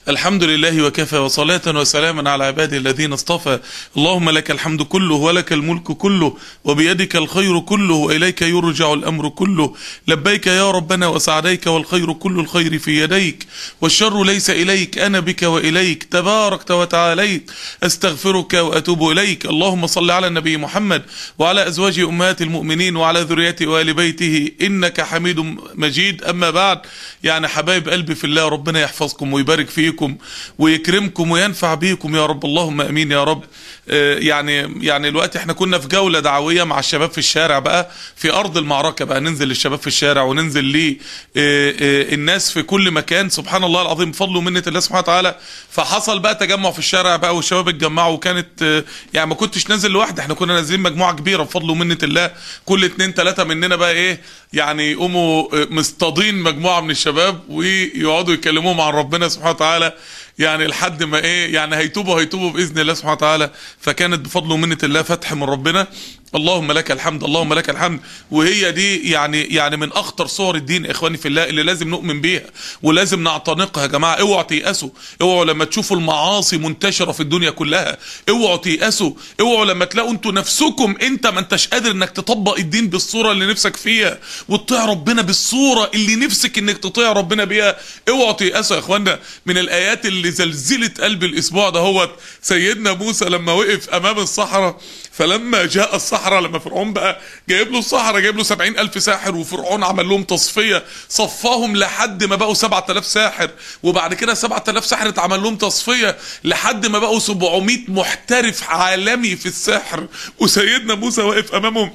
الحمد لله وكفى وصلاة وسلاما على عباده الذين اصطفى اللهم لك الحمد كله ولك الملك كله وبيدك الخير كله وإليك يرجع الأمر كله لبيك يا ربنا وسعديك والخير كل الخير في يديك والشر ليس إليك أنا بك وإليك تباركت وتعاليت أستغفرك وأتوب إليك اللهم صل على النبي محمد وعلى أزواج أمهات المؤمنين وعلى ذريته وآل بيته إنك حميد مجيد أما بعد يعني حبايب قلبي في الله ربنا يحفظكم ويبارك فيكم ويكرمكم وينفع بيكم يا رب اللهم امين يا رب آه يعني يعني الوقت احنا كنا في جوله دعويه مع الشباب في الشارع بقى في ارض المعركه بقى ننزل للشباب في الشارع وننزل لي الناس في كل مكان سبحان الله العظيم بفضل ومنه الله سبحانه وتعالى فحصل بقى تجمع في الشارع بقى والشباب اتجمعوا وكانت آه يعني ما كنتش نازل لوحدي احنا كنا نازلين مجموعه كبيره بفضل ومنه الله كل اتنين ثلاثه مننا بقى ايه يعني يقوموا مصطادين مجموعه من الشباب ويقعدوا يكلموهم عن ربنا سبحانه وتعالى يعني لحد ما ايه يعني هيتوبوا هيتوبوا باذن الله سبحانه وتعالى فكانت بفضل ومنه الله فتح من ربنا اللهم لك الحمد اللهم لك الحمد وهي دي يعني يعني من اخطر صور الدين اخواني في الله اللي لازم نؤمن بيها ولازم نعتنقها يا جماعه اوعوا تيأسوا اوعوا لما تشوفوا المعاصي منتشره في الدنيا كلها اوعوا تيأسوا اوعوا لما تلاقوا انتوا نفسكم انت ما انتش قادر انك تطبق الدين بالصوره اللي نفسك فيها وتطيع ربنا بالصوره اللي نفسك انك تطيع ربنا بيها اوعوا تيأسوا يا اخوانا من الايات اللي زلزلت قلب الاسبوع ده هو سيدنا موسى لما وقف امام الصحراء فلما جاء الصحراء لما فرعون بقى جايب له الصحراء جايب له سبعين ألف ساحر وفرعون عمل لهم تصفية صفاهم لحد ما بقوا سبعة آلاف ساحر وبعد كده سبعة آلاف ساحر اتعمل لهم تصفية لحد ما بقوا 700 محترف عالمي في السحر وسيدنا موسى واقف أمامهم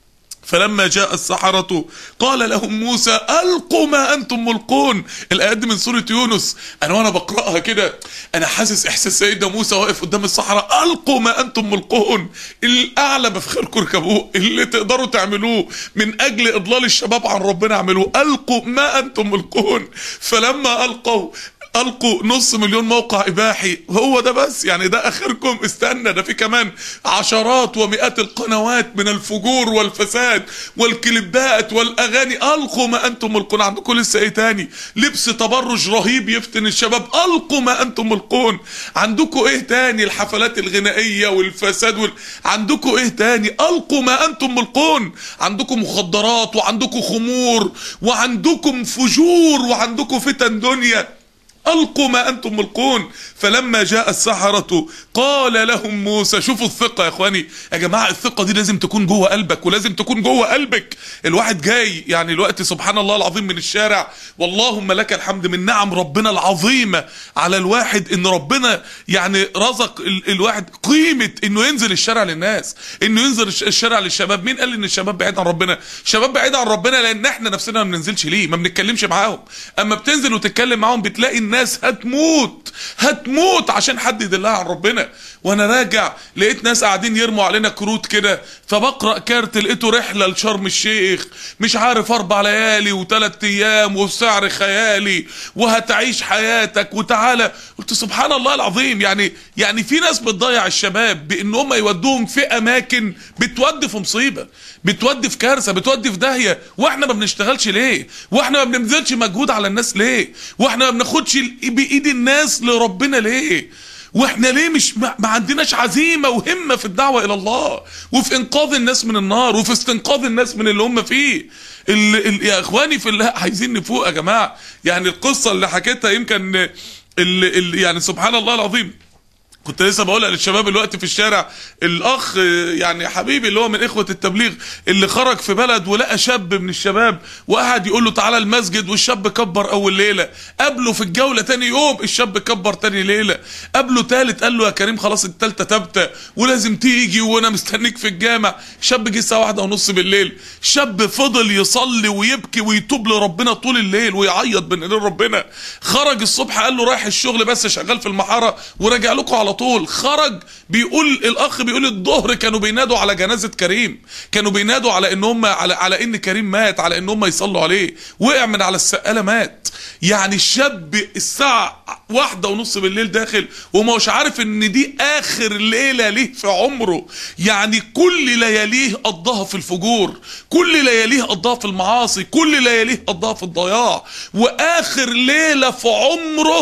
فلما جاء السحرة قال لهم موسى ألقوا ما أنتم ملقون الآيات دي من سورة يونس أنا وأنا بقرأها كده أنا حاسس إحساس سيدنا موسى واقف قدام الصحراء ألقوا ما أنتم ملقون الأعلى بفخركم اركبوه اللي تقدروا تعملوه من أجل إضلال الشباب عن ربنا اعملوه ألقوا ما أنتم ملقون فلما ألقوا القوا نص مليون موقع اباحي هو ده بس يعني ده اخركم استنى ده في كمان عشرات ومئات القنوات من الفجور والفساد والكليبات والاغاني القوا ما انتم ملقون عندكم لسه ايه تاني لبس تبرج رهيب يفتن الشباب القوا ما انتم ملقون عندكم ايه تاني الحفلات الغنائيه والفساد وال... عندكم ايه تاني القوا ما انتم ملقون عندكم مخدرات وعندكم خمور وعندكم فجور وعندكم فتن دنيا ألقوا ما أنتم ملقون فلما جاء السحرة قال لهم موسى شوفوا الثقة يا إخواني يا جماعة الثقة دي لازم تكون جوه قلبك ولازم تكون جوه قلبك الواحد جاي يعني الوقت سبحان الله العظيم من الشارع واللهم لك الحمد من نعم ربنا العظيمة على الواحد إن ربنا يعني رزق ال الواحد قيمة إنه ينزل الشارع للناس إنه ينزل الشارع للشباب مين قال إن الشباب بعيد عن ربنا الشباب بعيد عن ربنا لأن إحنا نفسنا ما بننزلش ليه ما بنتكلمش معاهم أما بتنزل وتتكلم معاهم بتلاقي الناس هتموت هتموت عشان حد يدلها عن ربنا وانا راجع لقيت ناس قاعدين يرموا علينا كروت كده فبقرا كارت لقيته رحله لشرم الشيخ مش عارف اربع ليالي وثلاث ايام وسعر خيالي وهتعيش حياتك وتعالى قلت سبحان الله العظيم يعني يعني في ناس بتضيع الشباب بان هم يودوهم في اماكن بتودي في مصيبه بتودي في كارثه بتودي في داهيه واحنا ما بنشتغلش ليه واحنا ما بنبذلش مجهود على الناس ليه واحنا ما بناخدش بايد الناس لربنا ليه واحنا ليه مش ما عندناش عزيمه وهمه في الدعوه الى الله وفي انقاذ الناس من النار وفي استنقاذ الناس من اللي هم فيه ال ال يا اخواني في الله عايزين نفوق يا جماعه يعني القصه اللي حكيتها يمكن ال ال يعني سبحان الله العظيم كنت لسه بقولها للشباب الوقت في الشارع الاخ يعني حبيبي اللي هو من اخوه التبليغ اللي خرج في بلد ولقى شاب من الشباب وقعد يقول له تعالى المسجد والشاب كبر اول ليله قابله في الجوله تاني يوم الشاب كبر تاني ليله قابله تالت قال له يا كريم خلاص التالتة تابته ولازم تيجي وانا مستنيك في الجامع الشاب جه الساعه واحدة ونص بالليل شاب فضل يصلي ويبكي ويتوب لربنا طول الليل ويعيط بين ايدين ربنا خرج الصبح قال له رايح الشغل بس شغال في المحاره وراجع لكم على طول خرج بيقول الاخ بيقول الظهر كانوا بينادوا على جنازه كريم كانوا بينادوا على ان هم على, على ان كريم مات على ان هم يصلوا عليه وقع من على السقاله مات يعني الشاب الساعه واحدة ونص بالليل داخل وما هوش عارف ان دي اخر ليلة ليه في عمره يعني كل لياليه قضاها في الفجور كل لياليه قضاها في المعاصي كل لياليه قضاها في الضياع واخر ليلة في عمره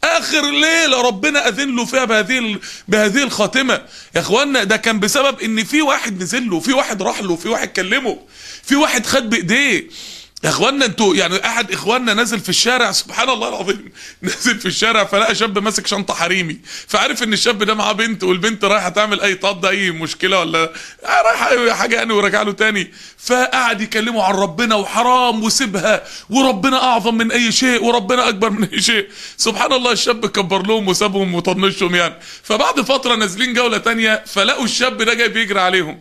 اخر ليله ربنا اذن له فيها بهذه ال- بهذه الخاتمه يا اخوانا ده كان بسبب ان في واحد نزل له في واحد راح له في واحد كلمه في واحد خد بايديه يا اخوانا انتوا يعني احد اخواننا نازل في الشارع سبحان الله العظيم نازل في الشارع فلقى شاب ماسك شنطه حريمي فعرف ان الشاب ده معاه بنت والبنت رايحه تعمل اي طاده اي مشكله ولا رايحه أي حاجه يعني ورجع له تاني فقعد يكلمه عن ربنا وحرام وسيبها وربنا اعظم من اي شيء وربنا اكبر من اي شيء سبحان الله الشاب كبر لهم وسابهم وطنشهم يعني فبعد فتره نازلين جوله تانية فلقوا الشاب ده جاي بيجري عليهم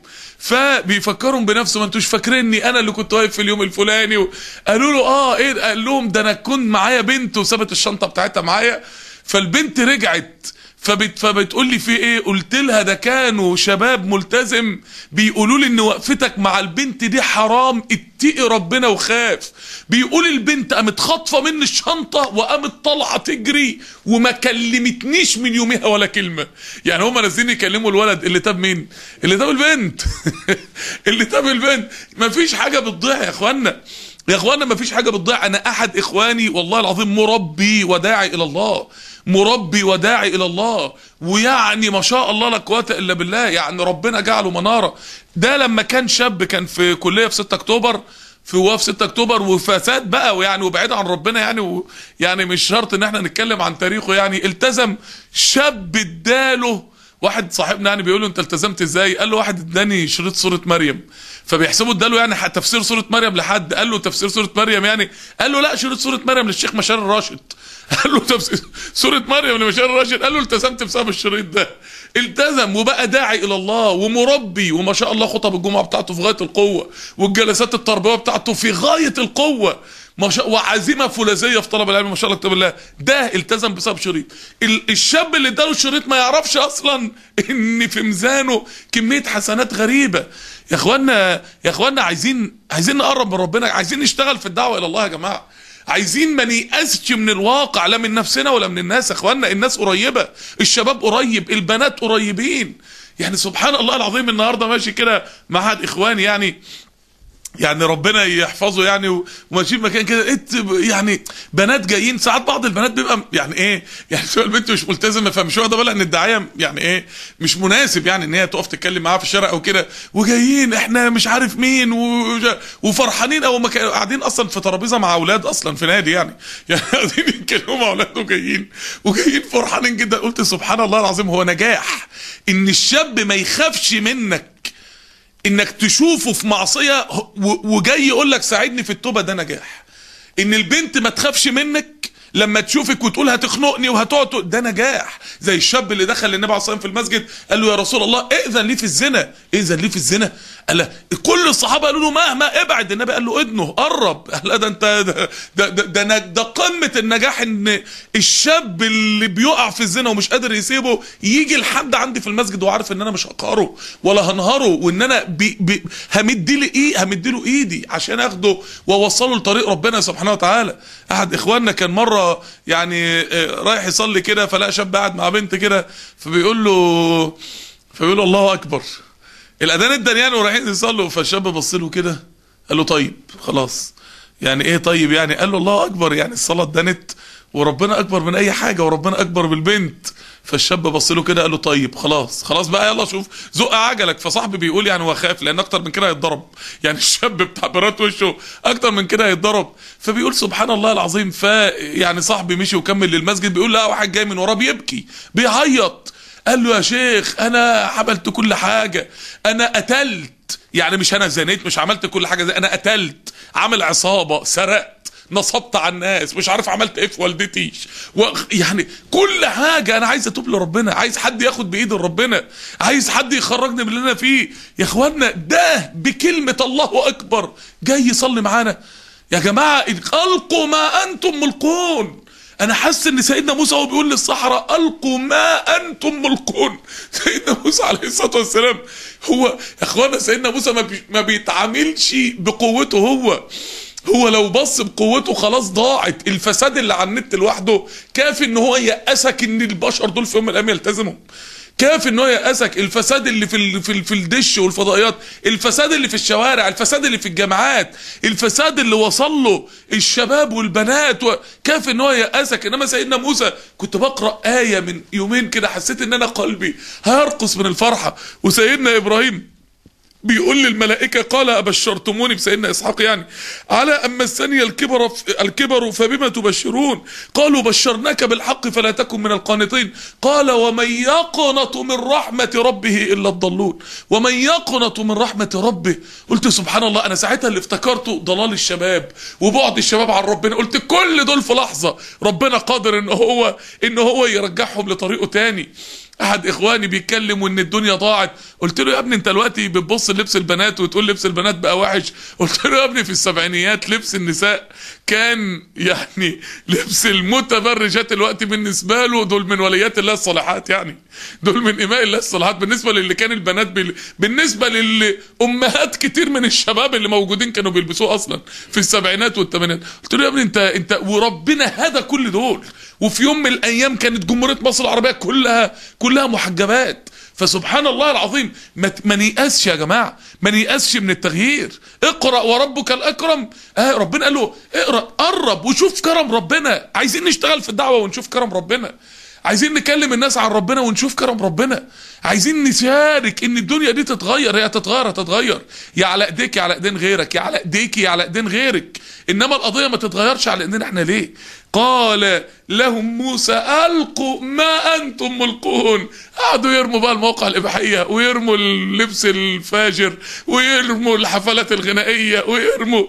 فبيفكرهم بنفسه ما انتوش فاكريني انا اللي كنت واقف في اليوم الفلاني و... قالوا له اه ايه قال لهم ده انا كنت معايا بنت وسابت الشنطه بتاعتها معايا فالبنت رجعت فبت فبتقول لي في ايه قلت لها ده كانوا شباب ملتزم بيقولوا لي ان وقفتك مع البنت دي حرام اتقي ربنا وخاف بيقول البنت قامت خاطفه مني الشنطه وقامت طالعه تجري وما كلمتنيش من يومها ولا كلمه يعني هما نازلين يكلموا الولد اللي تاب مين اللي تاب البنت اللي تاب البنت مفيش حاجه بتضيع يا اخوانا يا اخوانا مفيش حاجه بتضيع انا احد اخواني والله العظيم مربي وداعي الى الله مربي وداعي الى الله ويعني ما شاء الله لا قوه الا بالله يعني ربنا جعله مناره ده لما كان شاب كان في كليه في 6 اكتوبر في هو في 6 اكتوبر وفساد بقى ويعني وبعيد عن ربنا يعني و يعني مش شرط ان احنا نتكلم عن تاريخه يعني التزم شاب اداله واحد صاحبنا يعني بيقول له انت التزمت ازاي قال له واحد اداني شريط سوره مريم فبيحسبوا اداله يعني ح- تفسير سوره مريم لحد قال له تفسير سوره مريم يعني قال له لا شريط سوره مريم للشيخ مشار الراشد قال له تفسير سوره مريم لمشار الراشد قال له التزمت بسبب الشريط ده التزم وبقى داعي الى الله ومربي وما شاء الله خطب الجمعه بتاعته في غايه القوه والجلسات التربويه بتاعته في غايه القوه ما شاء وعزيمه فولاذيه في طلب العلم ما شاء الله كتاب الله ده التزم بسبب شريط ال- الشاب اللي اداله الشريط ما يعرفش اصلا ان في ميزانه كميه حسنات غريبه يا اخوانا يا اخوانا عايزين عايزين نقرب من ربنا عايزين نشتغل في الدعوه الى الله يا جماعه عايزين ما نيأسش من الواقع لا من نفسنا ولا من الناس يا اخوانا الناس قريبه الشباب قريب البنات قريبين يعني سبحان الله العظيم النهارده ماشي كده مع احد اخواني يعني يعني ربنا يحفظه يعني و- وماشيين مكان كده لقيت يعني بنات جايين ساعات بعض البنات بيبقى يعني ايه يعني شو البنت مش ملتزمه فمش واخده بالها ان الدعايه يعني ايه مش مناسب يعني ان هي تقف تتكلم معاها في الشارع او كده وجايين احنا مش عارف مين وج- وفرحانين او ما كانوا قاعدين اصلا في ترابيزه مع اولاد اصلا في نادي يعني يعني قاعدين يتكلموا مع اولاد وجايين وجايين فرحانين جدا قلت سبحان الله العظيم هو نجاح ان الشاب ما يخافش منك انك تشوفه في معصيه و- وجاي يقول لك ساعدني في التوبه ده نجاح ان البنت ما تخافش منك لما تشوفك وتقول هتخنقني وهتقعد تقول- ده نجاح زي الشاب اللي دخل للنبي عليه الصلاه والسلام في المسجد قال له يا رسول الله ائذن لي في الزنا ائذن لي في الزنا قال له كل الصحابه قالوا له مهما ابعد النبي قال له ادنه قرب قال لا ده انت ده ده, ده, ده, نج- ده قمه النجاح ان الشاب اللي بيقع في الزنا ومش قادر يسيبه يجي لحد عندي في المسجد وعارف ان انا مش هقهره ولا هنهره وان انا بي بي همدي له ايه همدي له ايدي عشان اخده واوصله لطريق ربنا سبحانه وتعالى احد اخواننا كان مره يعني آه، رايح يصلي كده فلقى شاب قاعد مع بنت كده فبيقول له فبيقول له الله اكبر الاذان ادن يعني ورايحين يصلوا فالشاب بص له كده قال له طيب خلاص يعني ايه طيب يعني قال له الله اكبر يعني الصلاه اتدنت وربنا اكبر من اي حاجه وربنا اكبر بالبنت فالشاب بص له كده قال له طيب خلاص خلاص بقى يلا شوف زق عجلك فصاحبي بيقول يعني هو خاف لان اكتر من كده هيتضرب يعني الشاب بتاع برات وشه اكتر من كده هيتضرب فبيقول سبحان الله العظيم ف يعني صاحبي مشي وكمل للمسجد بيقول لا واحد جاي من وراه بيبكي بيعيط قال له يا شيخ انا عملت كل حاجه انا قتلت يعني مش انا زنيت مش عملت كل حاجه زي انا قتلت عامل عصابه سرقت نصبت على الناس مش عارف عملت ايه في والدتي و... يعني كل حاجه انا عايز اتوب لربنا عايز حد ياخد بايد ربنا عايز حد يخرجني من اللي انا فيه يا اخوانا ده بكلمه الله اكبر جاي يصلي معانا يا جماعه القوا ما انتم ملقون انا حاسس ان سيدنا موسى وهو بيقول للصحراء القوا ما انتم ملقون سيدنا موسى عليه الصلاه والسلام هو يا اخوانا سيدنا موسى ما, بي ما بيتعاملش بقوته هو هو لو بص بقوته خلاص ضاعت الفساد اللي على النت لوحده كافي ان هو يأسك ان البشر دول في يوم من الايام يلتزموا كيف ان هو يأسك الفساد اللي في ال... في, ال... في الدش والفضائيات الفساد اللي في الشوارع الفساد اللي في الجامعات الفساد اللي وصل له الشباب والبنات و... كيف ان هو يأسك انما سيدنا موسى كنت بقرأ آية من يومين كده حسيت ان انا قلبي هيرقص من الفرحة وسيدنا ابراهيم بيقول للملائكة قال أبشرتموني بسيدنا إسحاق يعني على أن مسني الكبر الكبر فبما تبشرون قالوا بشرناك بالحق فلا تكن من القانطين قال ومن يقنط من رحمة ربه إلا الضالون ومن يقنط من رحمة ربه قلت سبحان الله أنا ساعتها اللي افتكرته ضلال الشباب وبعد الشباب عن ربنا قلت كل دول في لحظة ربنا قادر إن هو إن هو يرجعهم لطريقه تاني احد اخواني بيتكلم وان الدنيا ضاعت قلت له يا ابني انت دلوقتي بتبص لبس البنات وتقول لبس البنات بقى وحش قلت له يا ابني في السبعينيات لبس النساء كان يعني لبس المتبرجات الوقت بالنسبه له دول من وليات الله الصالحات يعني دول من اماء الله الصالحات بالنسبه للي كان البنات بال... بالنسبه لامهات كتير من الشباب اللي موجودين كانوا بيلبسوه اصلا في السبعينات والثمانينات قلت له يا ابني انت انت وربنا هدى كل دول وفي يوم من الايام كانت جمهوريه مصر العربيه كلها كلها محجبات فسبحان الله العظيم ما نيأسش يا جماعه ما نيأسش من التغيير اقرا وربك الاكرم آه ربنا قال له اقرا قرب وشوف كرم ربنا عايزين نشتغل في الدعوه ونشوف كرم ربنا عايزين نكلم الناس عن ربنا ونشوف كرم ربنا عايزين نشارك ان الدنيا دي تتغير هي تتغير هتتغير يا على ايديك يا على ايدين غيرك يا على ايديك يا على ايدين غيرك انما القضيه ما تتغيرش على ايدينا احنا ليه قال لهم موسى القوا ما انتم ملقون قعدوا يرموا بقى المواقع الاباحيه ويرموا اللبس الفاجر ويرموا الحفلات الغنائيه ويرموا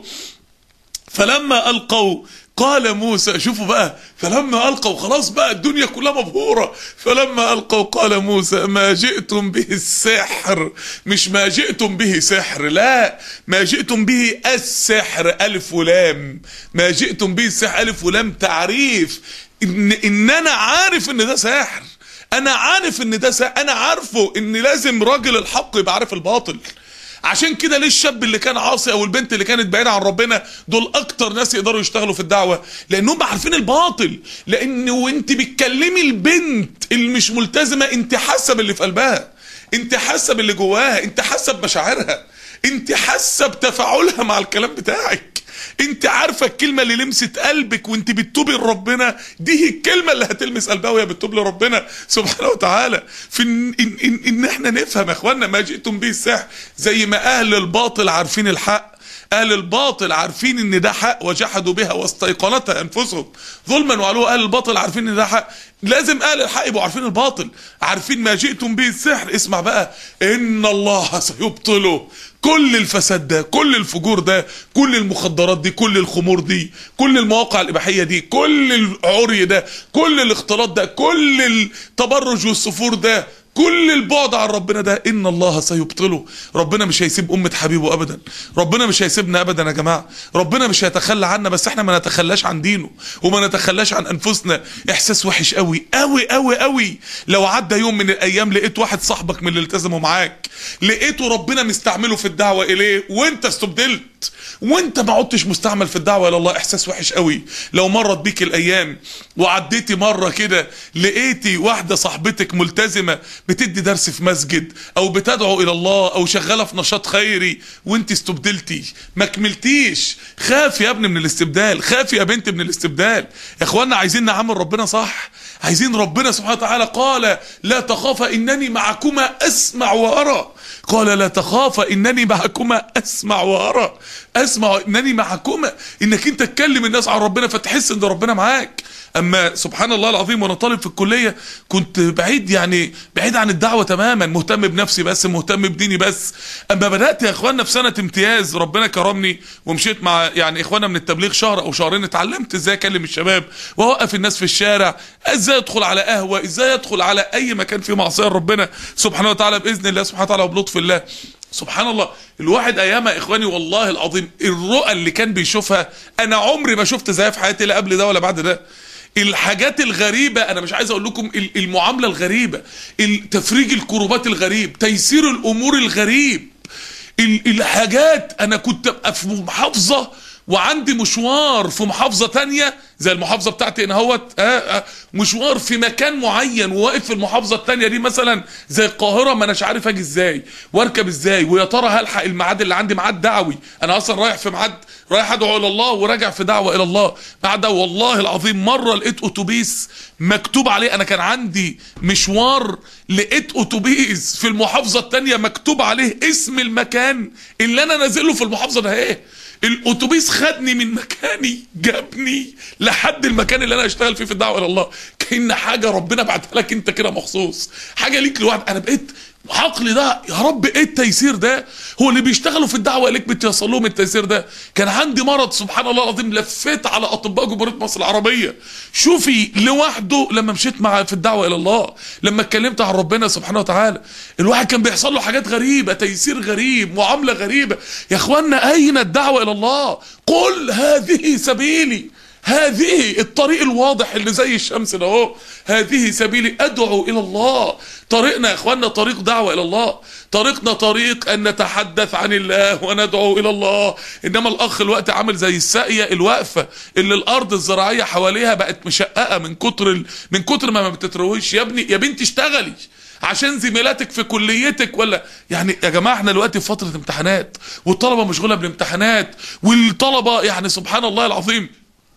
فلما القوا قال موسى شوفوا بقى فلما القوا خلاص بقى الدنيا كلها مبهوره فلما القوا قال موسى ما جئتم به السحر مش ما جئتم به سحر لا ما جئتم به السحر الف ولام ما جئتم به السحر الف ولام تعريف ان ان انا عارف ان ده سحر انا عارف ان ده سحر انا عارفه ان لازم راجل الحق يبقى عارف الباطل عشان كده ليه الشاب اللي كان عاصي او البنت اللي كانت بعيده عن ربنا دول اكتر ناس يقدروا يشتغلوا في الدعوه لانهم عارفين الباطل لان وانت بتكلمي البنت اللي مش ملتزمه انت حاسه باللي في قلبها انت حاسه باللي جواها انت حاسه بمشاعرها انت حاسه بتفاعلها مع الكلام بتاعك انت عارفه الكلمه اللي لمست قلبك وانت بتتوبي لربنا دي هي الكلمه اللي هتلمس قلبها وهي بتتوب لربنا سبحانه وتعالى في ان, إن, إن, ان احنا نفهم يا اخوانا ما جئتم به السحر زي ما اهل الباطل عارفين الحق اهل الباطل عارفين ان ده حق وجحدوا بها واستيقنتها انفسهم ظلما وعلوا اهل الباطل عارفين ان ده حق لازم اهل الحق يبقوا عارفين الباطل عارفين ما جئتم به السحر اسمع بقى ان الله سيبطله كل الفساد ده كل الفجور ده كل المخدرات دي كل الخمور دي كل المواقع الإباحية دي كل العري ده كل الاختلاط ده كل التبرج والسفور ده كل البعد عن ربنا ده ان الله سيبطله ربنا مش هيسيب امه حبيبه ابدا ربنا مش هيسيبنا ابدا يا جماعه ربنا مش هيتخلى عنا بس احنا ما نتخلاش عن دينه وما نتخلاش عن انفسنا احساس وحش قوي قوي قوي قوي لو عدى يوم من الايام لقيت واحد صاحبك من اللي التزموا معاك لقيته ربنا مستعمله في الدعوه اليه وانت استبدلت وانت ما عدتش مستعمل في الدعوه الى الله احساس وحش قوي لو مرت بيك الايام وعديتي مره كده لقيتي واحده صاحبتك ملتزمه بتدي درس في مسجد او بتدعو الى الله او شغاله في نشاط خيري وانت استبدلتي ما كملتيش خاف يا ابني من الاستبدال خاف يا بنت من الاستبدال يا اخوانا عايزين نعمل ربنا صح عايزين ربنا سبحانه وتعالى قال لا تخافا انني معكما اسمع وارى قال لا تخافا انني معكما اسمع وارى اسمع انني معكما انك انت تكلم الناس عن ربنا فتحس ان ربنا معاك اما سبحان الله العظيم وانا طالب في الكليه كنت بعيد يعني بعيد عن الدعوه تماما مهتم بنفسي بس مهتم بديني بس اما بدات يا اخوانا في سنه امتياز ربنا كرمني ومشيت مع يعني اخوانا من التبليغ شهر او شهرين اتعلمت ازاي اكلم الشباب واوقف الناس في الشارع ازاي ادخل على قهوه ازاي ادخل على اي مكان فيه معصيه ربنا سبحانه وتعالى باذن الله سبحانه وتعالى وبلطف الله سبحان الله الواحد ايامها اخواني والله العظيم الرؤى اللي كان بيشوفها انا عمري ما شفت زيها في حياتي لا قبل ده ولا بعد ده الحاجات الغريبة انا مش عايز اقول لكم المعاملة الغريبة تفريج الكروبات الغريب تيسير الامور الغريب الحاجات انا كنت ابقى في محافظة وعندي مشوار في محافظة تانية زي المحافظه بتاعتي هنا اهوت آه آه مشوار في مكان معين وواقف في المحافظه الثانيه دي مثلا زي القاهره ما اناش عارف اجي ازاي واركب ازاي ويا ترى هلحق الميعاد اللي عندي ميعاد دعوي انا اصلا رايح في ميعاد رايح ادعو الى الله وراجع في دعوه الى الله بعد والله العظيم مره لقيت اتوبيس مكتوب عليه انا كان عندي مشوار لقيت اتوبيس في المحافظه الثانيه مكتوب عليه اسم المكان اللي انا نازله في المحافظه ده ايه الاتوبيس خدني من مكاني جابني لحد المكان اللي انا اشتغل فيه في الدعوه الى الله كان حاجه ربنا بعتها لك انت كده مخصوص حاجه ليك لوحدك انا بقيت عقلي ده يا رب ايه التيسير ده هو اللي بيشتغلوا في الدعوه اليك بتيسر لهم التيسير ده كان عندي مرض سبحان الله العظيم لفيت على اطباء جمهوريه مصر العربيه شوفي لوحده لما مشيت مع في الدعوه الى الله لما اتكلمت عن ربنا سبحانه وتعالى الواحد كان بيحصل له حاجات غريبه تيسير غريب معامله غريبه يا اخوانا اين الدعوه الى الله قل هذه سبيلي هذه الطريق الواضح اللي زي الشمس ده اهو هذه سبيلي ادعو الى الله طريقنا يا اخوانا طريق دعوه الى الله طريقنا طريق ان نتحدث عن الله وندعو الى الله انما الاخ الوقت عامل زي الساقيه الواقفه اللي الارض الزراعيه حواليها بقت مشققه من كتر ال... من كتر ما ما بتترويش يا ابني يا بنتي اشتغلي عشان زميلاتك في كليتك ولا يعني يا جماعه احنا دلوقتي في فتره امتحانات والطلبه مشغوله بالامتحانات والطلبه يعني سبحان الله العظيم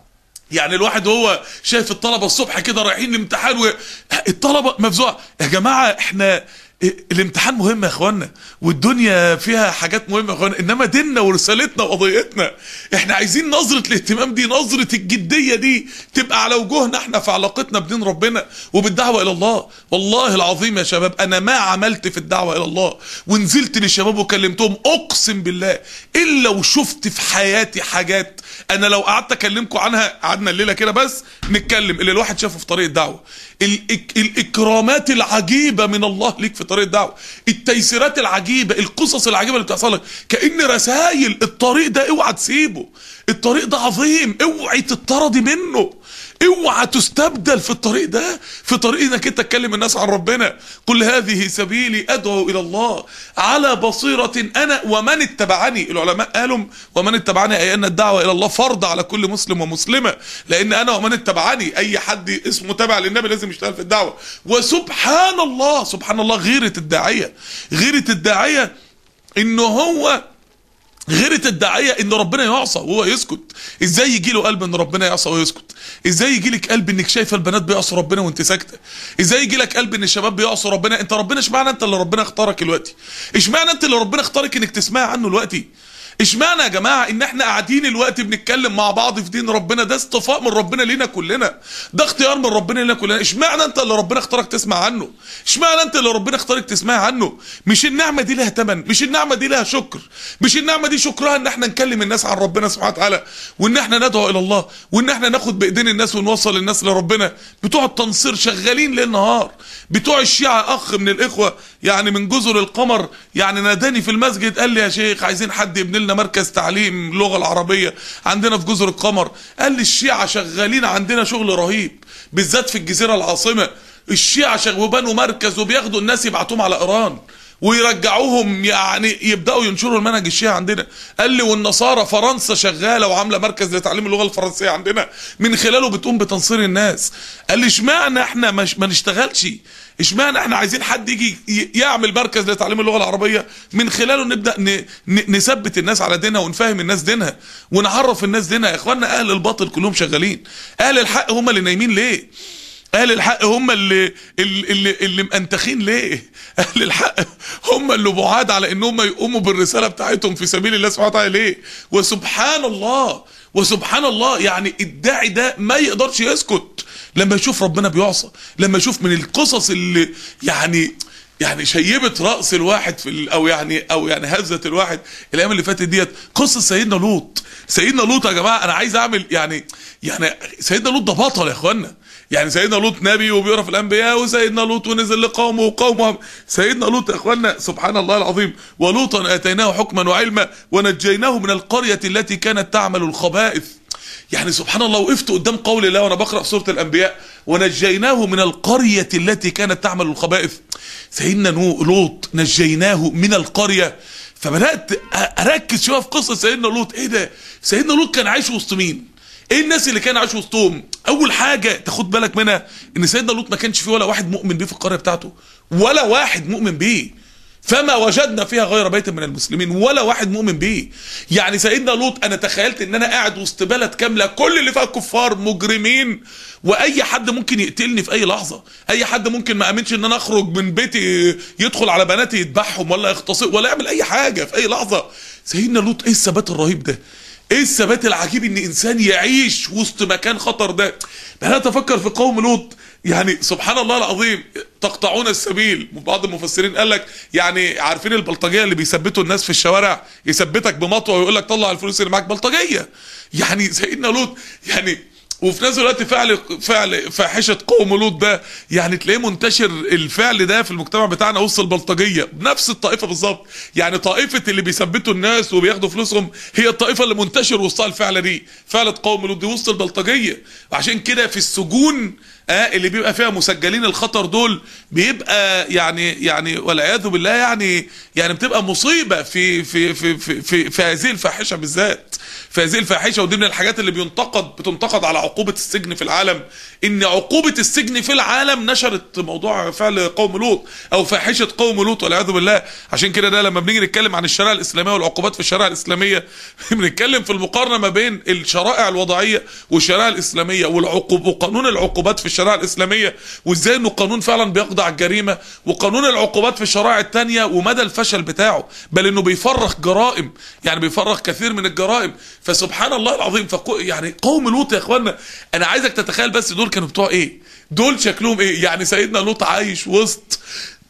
يعني الواحد وهو شايف الطلبه الصبح كده رايحين الامتحان والطلبه مفزوعه يا جماعه احنا الامتحان مهم يا اخوانا والدنيا فيها حاجات مهمه يا اخوانا انما ديننا ورسالتنا وقضيتنا احنا عايزين نظره الاهتمام دي نظره الجديه دي تبقى على وجوهنا احنا في علاقتنا بدين ربنا وبالدعوه الى الله والله العظيم يا شباب انا ما عملت في الدعوه الى الله ونزلت للشباب وكلمتهم اقسم بالله الا وشفت في حياتي حاجات انا لو قعدت اكلمكم عنها قعدنا الليله كده بس نتكلم اللي الواحد شافه في طريق الدعوه الإك الاكرامات العجيبه من الله ليك في طريق الدعوه التيسيرات العجيبه القصص العجيبه اللي بتحصل لك كان رسائل الطريق ده اوعى تسيبه الطريق ده عظيم اوعي تطردي منه اوعى تستبدل في الطريق ده في طريق انك انت تكلم الناس عن ربنا قل هذه سبيلي ادعو الى الله على بصيرة انا ومن اتبعني العلماء قالوا ومن اتبعني اي ان الدعوة الى الله فرض على كل مسلم ومسلمة لان انا ومن اتبعني اي حد اسمه تابع للنبي لازم يشتغل في الدعوة وسبحان الله سبحان الله غيرة الداعية غيرة الداعية انه هو غيرة الداعية ان ربنا يعصى وهو يسكت ازاي يجي له قلب ان ربنا يعصى وهو يسكت ازاي يجي لك قلب انك شايفه البنات بيعصوا ربنا وانت ساكته ازاي يجي لك قلب ان الشباب بيعصوا ربنا انت ربنا اشمعنى انت اللي ربنا اختارك دلوقتي اشمعنى انت اللي ربنا اختارك انك تسمع عنه دلوقتي اشمعنى يا جماعه ان احنا قاعدين الوقت بنتكلم مع بعض في دين ربنا ده اصطفاء من ربنا لينا كلنا ده اختيار من ربنا لينا كلنا اشمعنى انت اللي ربنا اختارك تسمع عنه اشمعنى انت اللي ربنا اختارك تسمع عنه مش النعمه دي لها ثمن مش النعمه دي لها شكر مش النعمه دي شكرها ان احنا نكلم الناس عن ربنا سبحانه وتعالى وان احنا ندعو الى الله وان احنا ناخد بايدين الناس ونوصل الناس لربنا بتوع التنصير شغالين ليل نهار بتوع الشيعة اخ من الاخوه يعني من جزر القمر يعني ناداني في المسجد قال لي يا شيخ عايزين حد يبني لنا مركز تعليم اللغه العربيه عندنا في جزر القمر قال لي الشيعة شغالين عندنا شغل رهيب بالذات في الجزيره العاصمه الشيعة شغالين وبنوا مركز وبياخدوا الناس يبعتوهم على ايران ويرجعوهم يعني يبداوا ينشروا المنهج الشيعي عندنا قال لي والنصارى فرنسا شغاله وعامله مركز لتعليم اللغه الفرنسيه عندنا من خلاله بتقوم بتنصير الناس قال لي اشمعنى احنا مش ما نشتغلش اشمعنى احنا عايزين حد يجي يعمل مركز لتعليم اللغه العربيه من خلاله نبدا ن... ن... نثبت الناس على دينها ونفهم الناس دينها ونعرف الناس دينها يا اخوانا اهل الباطل كلهم شغالين اهل الحق هم اللي نايمين ليه اهل الحق هم اللي اللي اللي مأنتخين ليه اهل الحق هم اللي بعاد على ان هم يقوموا بالرساله بتاعتهم في سبيل الله سبحانه وتعالى ليه وسبحان الله وسبحان الله يعني الداعي ده ما يقدرش يسكت لما يشوف ربنا بيعصى لما يشوف من القصص اللي يعني يعني شيبت راس الواحد في ال- او يعني او يعني هزت الواحد الايام اللي فاتت ديت قصه سيدنا لوط سيدنا لوط يا جماعه انا عايز اعمل يعني يعني سيدنا لوط ده بطل يا اخوانا يعني سيدنا لوط نبي وبيقرا في الانبياء وسيدنا لوط ونزل لقومه وقومه سيدنا لوط يا اخوانا سبحان الله العظيم ولوطا اتيناه حكما وعلما ونجيناه من القريه التي كانت تعمل الخبائث يعني سبحان الله وقفت قدام قول الله وانا بقرا سوره الانبياء ونجيناه من القريه التي كانت تعمل الخبائث سيدنا نو لوط نجيناه من القريه فبدات اركز شويه في قصه سيدنا لوط ايه ده سيدنا لوط كان عايش وسط مين ايه الناس اللي كان عايش وسطهم اول حاجه تاخد بالك منها ان سيدنا لوط ما كانش فيه ولا واحد مؤمن بيه في القريه بتاعته ولا واحد مؤمن بيه فما وجدنا فيها غير بيت من المسلمين ولا واحد مؤمن بيه يعني سيدنا لوط انا تخيلت ان انا قاعد وسط بلد كامله كل اللي فيها كفار مجرمين واي حد ممكن يقتلني في اي لحظه اي حد ممكن ما امنش ان انا اخرج من بيتي يدخل على بناتي يذبحهم ولا يغتصب ولا يعمل اي حاجه في اي لحظه سيدنا لوط ايه الثبات الرهيب ده ايه الثبات العجيب ان انسان يعيش وسط مكان خطر ده بدات افكر في قوم لوط يعني سبحان الله العظيم تقطعون السبيل بعض المفسرين قال لك يعني عارفين البلطجيه اللي بيثبتوا الناس في الشوارع يثبتك بمطوه ويقول لك طلع الفلوس اللي معاك بلطجيه يعني سيدنا لوط يعني وفي نفس الوقت فعل فعل فاحشه قوم لوط ده يعني تلاقيه منتشر الفعل ده في المجتمع بتاعنا وسط البلطجيه بنفس الطائفه بالظبط يعني طائفه اللي بيثبتوا الناس وبياخدوا فلوسهم هي الطائفه اللي منتشر وسطها الفعل دي فعلة قوم لوط دي وسط البلطجيه وعشان كده في السجون آه اللي بيبقى فيها مسجلين الخطر دول بيبقى يعني يعني والعياذ بالله يعني يعني بتبقى مصيبه في في في في في, في هذه الفاحشه بالذات في هذه الفاحشه ودي من الحاجات اللي بينتقد بتنتقد على عقوبه السجن في العالم ان عقوبه السجن في العالم نشرت موضوع فعل قوم لوط او فاحشه قوم لوط والعياذ بالله عشان كده ده لما بنيجي نتكلم عن الشريعه الاسلاميه والعقوبات في الشريعه الاسلاميه بنتكلم في المقارنه ما بين الشرائع الوضعيه والشريعه الاسلاميه والعقوب وقانون العقوبات في الشريعه الاسلاميه وازاي انه قانون فعلا بيقضي على الجريمه وقانون العقوبات في الشرائع الثانيه ومدى الفشل بتاعه بل انه بيفرغ جرائم يعني بيفرغ كثير من الجرائم فسبحان الله العظيم فقو يعني قوم لوط يا اخوانا انا عايزك تتخيل بس دول كانوا بتوع ايه دول شكلهم ايه يعني سيدنا لوط عايش وسط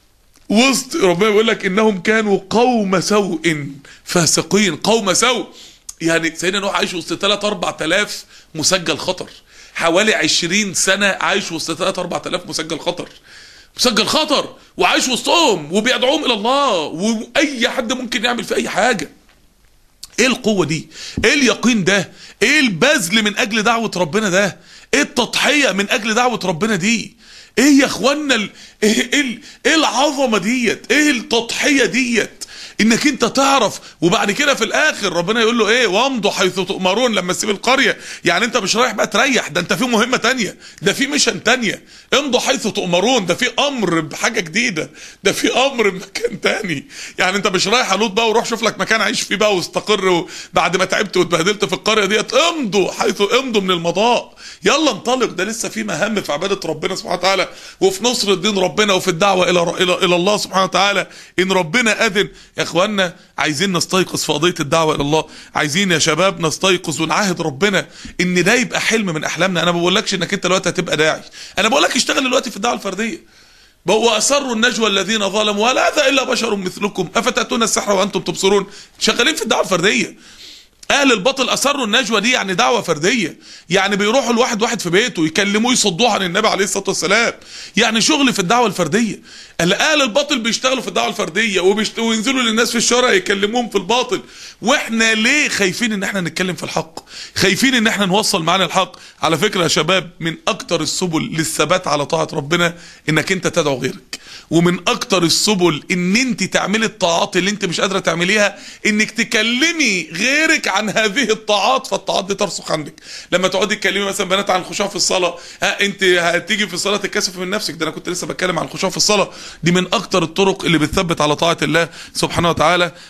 وسط ربنا بيقول لك انهم كانوا قوم سوء فاسقين قوم سوء يعني سيدنا نوح عايش وسط 3 4000 مسجل خطر حوالي 20 سنه عايش وسط 3 4000 مسجل خطر مسجل خطر وعايش وسطهم وبيدعوهم الى الله واي حد ممكن يعمل في اي حاجه ايه القوه دي ايه اليقين ده ايه البذل من اجل دعوه ربنا ده ايه التضحيه من اجل دعوه ربنا دي ايه يا اخوانا ال... ايه ايه, إيه العظمه ديت ايه التضحيه ديت انك انت تعرف وبعد كده في الاخر ربنا يقول له ايه وامضوا حيث تؤمرون لما تسيب القريه يعني انت مش رايح بقى تريح ده انت في مهمه تانية ده في ميشن تانية امضوا حيث تؤمرون ده في امر بحاجه جديده ده في امر بمكان تاني يعني انت مش رايح لوط بقى وروح شوف لك مكان عيش فيه بقى واستقر بعد ما تعبت واتبهدلت في القريه ديت امضوا حيث امضوا من المضاء يلا انطلق ده لسه في مهام في عباده ربنا سبحانه وتعالى وفي نصر الدين ربنا وفي الدعوه الى الى الى الله سبحانه وتعالى ان ربنا اذن يا اخوانا عايزين نستيقظ في قضيه الدعوه الى الله عايزين يا شباب نستيقظ ونعاهد ربنا ان ده يبقى حلم من احلامنا انا ما بقولكش انك انت دلوقتي هتبقى داعي انا بقول لك اشتغل دلوقتي في الدعوه الفرديه واسروا النجوى الذين ظلموا ولا هذا الا بشر مثلكم افتاتون السحر وانتم تبصرون شغالين في الدعوه الفرديه اهل الباطل اثروا النجوى دي يعني دعوه فرديه يعني بيروحوا الواحد واحد في بيته يكلموه يصدوه عن النبي عليه الصلاه والسلام يعني شغل في الدعوه الفرديه اهل الباطل بيشتغلوا في الدعوه الفرديه وبيشت... وينزلوا للناس في الشارع يكلموهم في الباطل واحنا ليه خايفين ان احنا نتكلم في الحق خايفين ان احنا نوصل معانا الحق على فكره يا شباب من اكتر السبل للثبات على طاعه ربنا انك انت تدعو غيرك ومن اكتر السبل ان انت تعملي الطاعات اللي انت مش قادره تعمليها انك تكلمي غيرك عن هذه الطاعات فالطاعات دي ترسخ عندك لما تقعدي تكلمي مثلا بنات عن الخشوع في الصلاه ها انت هتيجي في الصلاه تتكسف من نفسك ده انا كنت لسه بتكلم عن الخشوع في الصلاه دي من اكتر الطرق اللي بتثبت على طاعه الله سبحانه وتعالى اه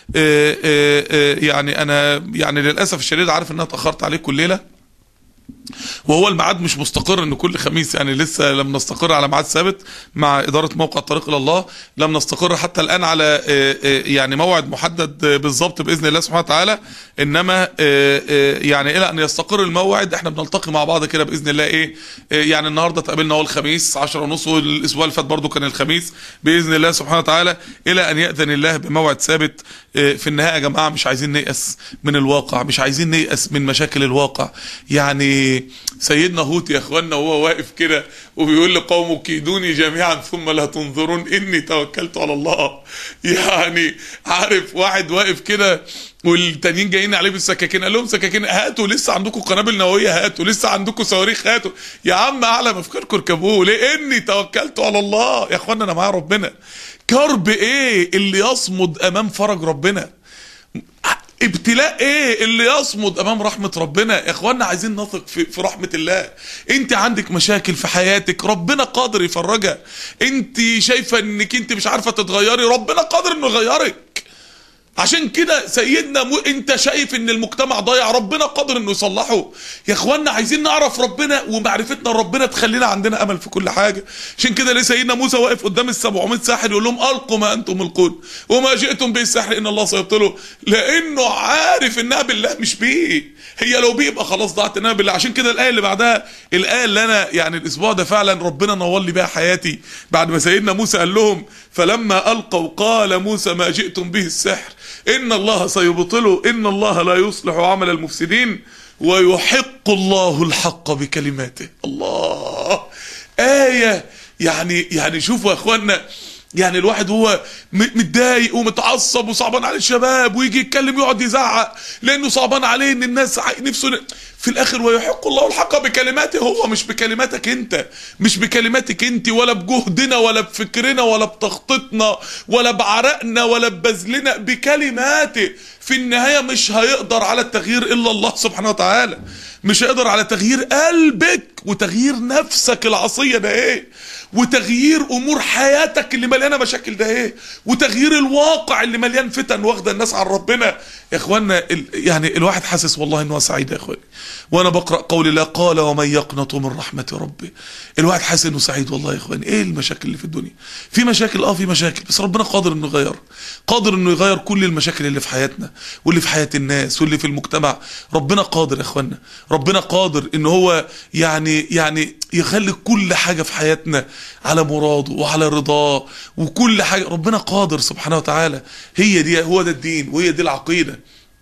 اه اه يعني انا يعني للاسف الشديد عارف ان انا اتاخرت عليكم الليله وهو الميعاد مش مستقر ان كل خميس يعني لسه لم نستقر على ميعاد ثابت مع اداره موقع الطريق الى الله لم نستقر حتى الان على يعني موعد محدد بالظبط باذن الله سبحانه وتعالى انما يعني الى ان يستقر الموعد احنا بنلتقي مع بعض كده باذن الله ايه يعني النهارده اتقابلنا هو الخميس 10 ونص والاسبوع اللي فات برضه كان الخميس باذن الله سبحانه وتعالى الى ان ياذن الله بموعد ثابت في النهايه يا جماعه مش عايزين نيأس من الواقع مش عايزين نيأس من مشاكل الواقع يعني سيدنا هوت يا اخوانا وهو واقف كده وبيقول لقومه كيدوني جميعا ثم لا تنظرون اني توكلت على الله يعني عارف واحد واقف كده والتانيين جايين عليه بالسكاكين قال لهم سكاكين هاتوا لسه عندكم قنابل نوويه هاتوا لسه عندكم صواريخ هاتوا يا عم اعلى مفكركم اركبوه ليه اني توكلت على الله يا اخوانا انا معايا ربنا كرب ايه اللي يصمد امام فرج ربنا ابتلاء ايه اللي يصمد امام رحمة ربنا يا اخوانا عايزين نثق في, في رحمة الله انت عندك مشاكل في حياتك ربنا قادر يفرجها انت شايفة انك انت مش عارفة تتغيري ربنا قادر انه يغيرك عشان كده سيدنا مو انت شايف ان المجتمع ضايع ربنا قادر انه يصلحه يا اخوانا عايزين نعرف ربنا ومعرفتنا لربنا تخلينا عندنا امل في كل حاجه عشان كده ليه سيدنا موسى واقف قدام ال 700 ساحر يقول لهم القوا ما انتم ملقون وما جئتم به السحر ان الله سيبطله لانه عارف انها بالله مش بيه هي لو بيه يبقى خلاص ضاعت انها بالله عشان كده الايه اللي بعدها الايه اللي انا يعني الاسبوع ده فعلا ربنا نور لي بيها حياتي بعد ما سيدنا موسى قال لهم فلما القوا قال موسى ما جئتم به السحر ان الله سيبطله ان الله لا يصلح عمل المفسدين ويحق الله الحق بكلماته الله آية يعني يعني شوفوا يا اخوانا يعني الواحد هو متضايق ومتعصب وصعبان على الشباب ويجي يتكلم يقعد يزعق لانه صعبان عليه ان الناس نفسه في الاخر ويحق الله الحق بكلماته هو مش بكلماتك انت مش بكلماتك انت ولا بجهدنا ولا بفكرنا ولا بتخطيطنا ولا بعرقنا ولا ببذلنا بكلماته في النهاية مش هيقدر على التغيير الا الله سبحانه وتعالى مش هيقدر على تغيير قلبك وتغيير نفسك العصية ده ايه وتغيير امور حياتك اللي مليانه مشاكل ده ايه وتغيير الواقع اللي مليان فتن واخده الناس عن ربنا يا اخوانا يعني الواحد حاسس والله انه سعيد يا اخواني وانا بقرا قول الله قال ومن يقنط من رحمه ربه الواحد حاسس انه سعيد والله يا اخواني ايه المشاكل اللي في الدنيا في مشاكل اه في مشاكل بس ربنا قادر انه يغير قادر انه يغير كل المشاكل اللي في حياتنا واللي في حياه الناس واللي في المجتمع ربنا قادر يا اخوانا ربنا قادر ان هو يعني يعني يخلي كل حاجه في حياتنا على مراده وعلى رضاه وكل حاجه ربنا قادر سبحانه وتعالى هي دي هو ده الدين وهي دي العقيده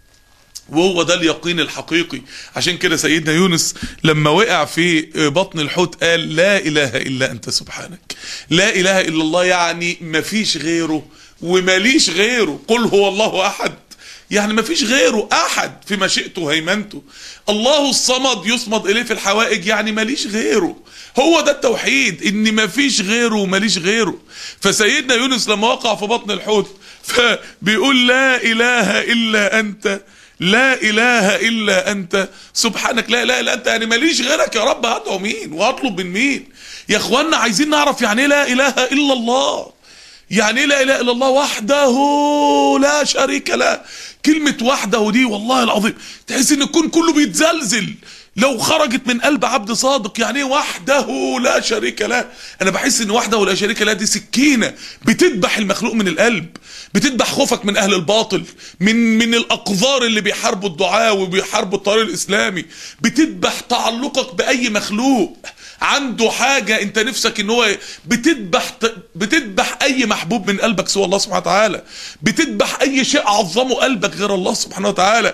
وهو ده اليقين الحقيقي عشان كده سيدنا يونس لما وقع في بطن الحوت قال لا اله الا انت سبحانك لا اله الا الله يعني مفيش غيره وماليش غيره قل هو الله احد يعني ما فيش غيره احد في مشيئته وهيمنته الله الصمد يصمد اليه في الحوائج يعني ماليش غيره هو ده التوحيد ان ما فيش غيره وماليش غيره فسيدنا يونس لما وقع في بطن الحوت فبيقول لا اله الا انت لا اله الا انت سبحانك لا اله الا انت يعني ماليش غيرك يا رب هدعو مين واطلب من مين يا اخوانا عايزين نعرف يعني ايه لا اله الا الله يعني ايه لا اله الا الله وحده لا شريك له كلمة وحده دي والله العظيم تحس ان الكون كله بيتزلزل لو خرجت من قلب عبد صادق يعني ايه وحده لا شريك له انا بحس ان وحده لا شريك له دي سكينة بتذبح المخلوق من القلب بتذبح خوفك من اهل الباطل من من الاقذار اللي بيحاربوا الدعاء وبيحاربوا الطريق الاسلامي بتذبح تعلقك باي مخلوق عنده حاجة انت نفسك ان هو بتذبح بتذبح اي محبوب من قلبك سوى الله سبحانه وتعالى بتذبح اي شيء عظمه قلبك غير الله سبحانه وتعالى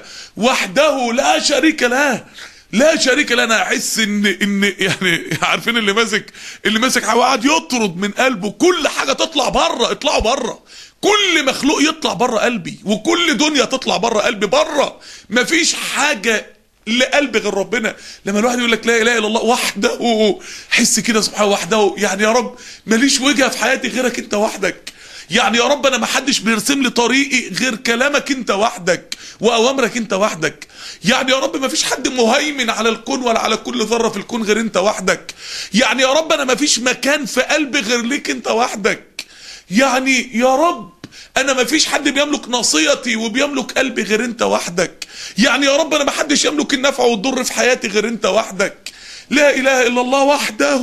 وحده لا شريك له لا شريك له انا احس ان ان يعني عارفين اللي ماسك اللي ماسك قاعد يطرد من قلبه كل حاجه تطلع بره اطلعوا بره كل مخلوق يطلع بره قلبي وكل دنيا تطلع بره قلبي بره مفيش حاجه لقلب غير ربنا لما الواحد يقول لك لا اله الا الله وحده حس كده سبحانه وحده يعني يا رب ماليش وجهه في حياتي غيرك انت وحدك يعني يا رب انا ما حدش بيرسم لي طريقي غير كلامك انت وحدك واوامرك انت وحدك يعني يا رب ما فيش حد مهيمن على الكون ولا على كل ذره في الكون غير انت وحدك يعني يا رب انا ما فيش مكان في قلبي غير ليك انت وحدك يعني يا رب انا ما فيش حد بيملك ناصيتي وبيملك قلبي غير انت وحدك يعني يا رب انا ما حدش يملك النفع والضر في حياتي غير انت وحدك لا اله الا الله وحده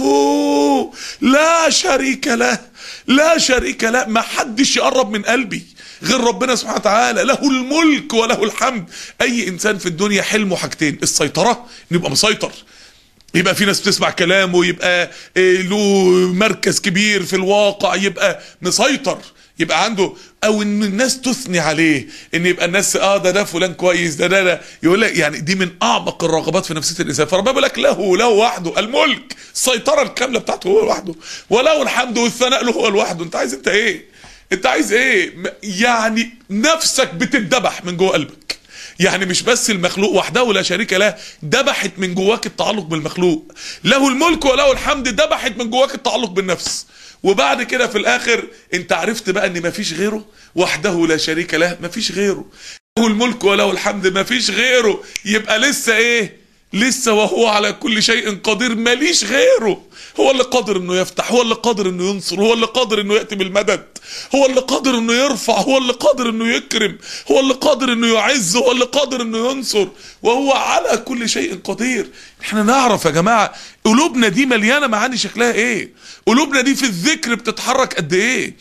لا شريك له لا شريك له ما حدش يقرب من قلبي غير ربنا سبحانه وتعالى له الملك وله الحمد اي انسان في الدنيا حلمه حاجتين السيطره نبقى مسيطر يبقى في ناس بتسمع كلامه يبقى له مركز كبير في الواقع يبقى مسيطر يبقى عنده او ان الناس تثني عليه ان يبقى الناس اه ده ده فلان كويس ده ده ده يقول لك يعني دي من اعمق الرغبات في نفسيه الانسان فربنا بيقول لك له له وحده الملك السيطره الكامله بتاعته هو لوحده وله الحمد والثناء له هو لوحده انت عايز انت ايه انت عايز ايه يعني نفسك بتتذبح من جوه قلبك يعني مش بس المخلوق وحده لا شريك له ذبحت من جواك التعلق بالمخلوق له الملك وله الحمد ذبحت من جواك التعلق بالنفس وبعد كده في الاخر انت عرفت بقى ان مفيش غيره وحده لا شريك له مفيش غيره الملك وله الحمد ما فيش غيره يبقى لسه ايه لسه وهو على كل شيء قدير ماليش غيره هو اللي قادر انه يفتح هو اللي قادر انه ينصر هو اللي قادر انه ياتي بالمدد هو اللي قادر انه يرفع هو اللي قادر انه يكرم هو اللي قادر انه يعز هو اللي قادر انه ينصر وهو على كل شيء قدير احنا نعرف يا جماعه قلوبنا دي مليانه معاني شكلها ايه قلوبنا دي في الذكر بتتحرك قد ايه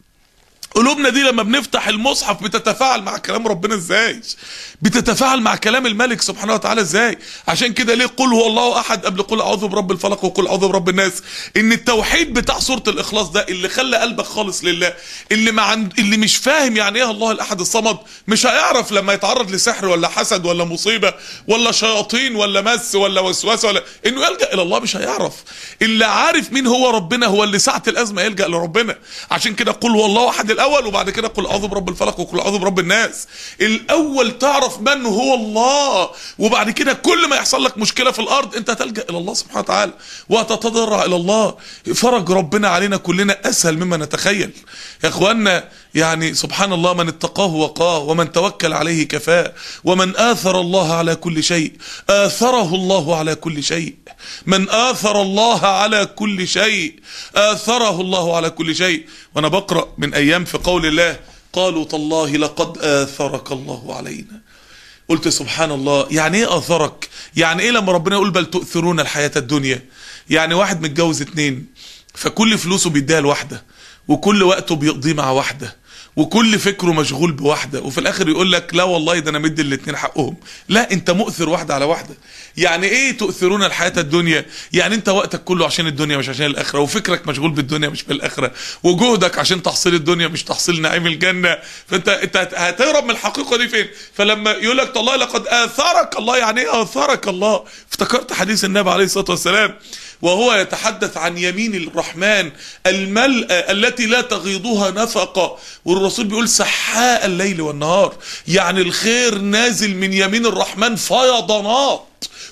قلوبنا دي لما بنفتح المصحف بتتفاعل مع كلام ربنا ازاي بتتفاعل مع كلام الملك سبحانه وتعالى ازاي عشان كده ليه قل هو الله احد قبل قل اعوذ برب الفلق وقل اعوذ برب الناس ان التوحيد بتاع سوره الاخلاص ده اللي خلى قلبك خالص لله اللي ما عند اللي مش فاهم يعني ايه الله الاحد الصمد مش هيعرف لما يتعرض لسحر ولا حسد ولا مصيبه ولا شياطين ولا مس ولا وسوسه ولا انه يلجا الى الله مش هيعرف اللي عارف مين هو ربنا هو اللي ساعه الازمه يلجا لربنا عشان كده قل هو الله احد الاول وبعد كده قل اعوذ برب الفلق وقل اعوذ برب الناس الاول تعرف من هو الله وبعد كده كل ما يحصل لك مشكله في الارض انت تلجا الى الله سبحانه وتعالى وتتضرع الى الله فرج ربنا علينا كلنا اسهل مما نتخيل يا اخوانا يعني سبحان الله من اتقاه وقاه ومن توكل عليه كفاه ومن آثر الله على كل شيء آثره الله على كل شيء من آثر الله على كل شيء آثره الله على كل شيء وأنا بقرأ من أيام في قول الله قالوا تالله لقد آثرك الله علينا قلت سبحان الله يعني ايه آثرك يعني ايه لما ربنا يقول بل تؤثرون الحياة الدنيا يعني واحد متجوز اتنين فكل فلوسه بيديها لواحده وكل وقته بيقضيه مع واحده وكل فكره مشغول بواحده وفي الاخر يقول لك لا والله ده انا مدي الاثنين حقهم لا انت مؤثر واحده على واحده يعني ايه تؤثرون الحياه الدنيا يعني انت وقتك كله عشان الدنيا مش عشان الاخره وفكرك مشغول بالدنيا مش بالاخره وجهدك عشان تحصيل الدنيا مش تحصيل نعيم الجنه فانت انت هتهرب من الحقيقه دي فين فلما يقول لك الله لقد اثرك الله يعني ايه اثرك الله افتكرت حديث النبي عليه الصلاه والسلام وهو يتحدث عن يمين الرحمن الملأة التي لا تغيضها نفقة والرسول بيقول سحاء الليل والنهار يعني الخير نازل من يمين الرحمن فيضانات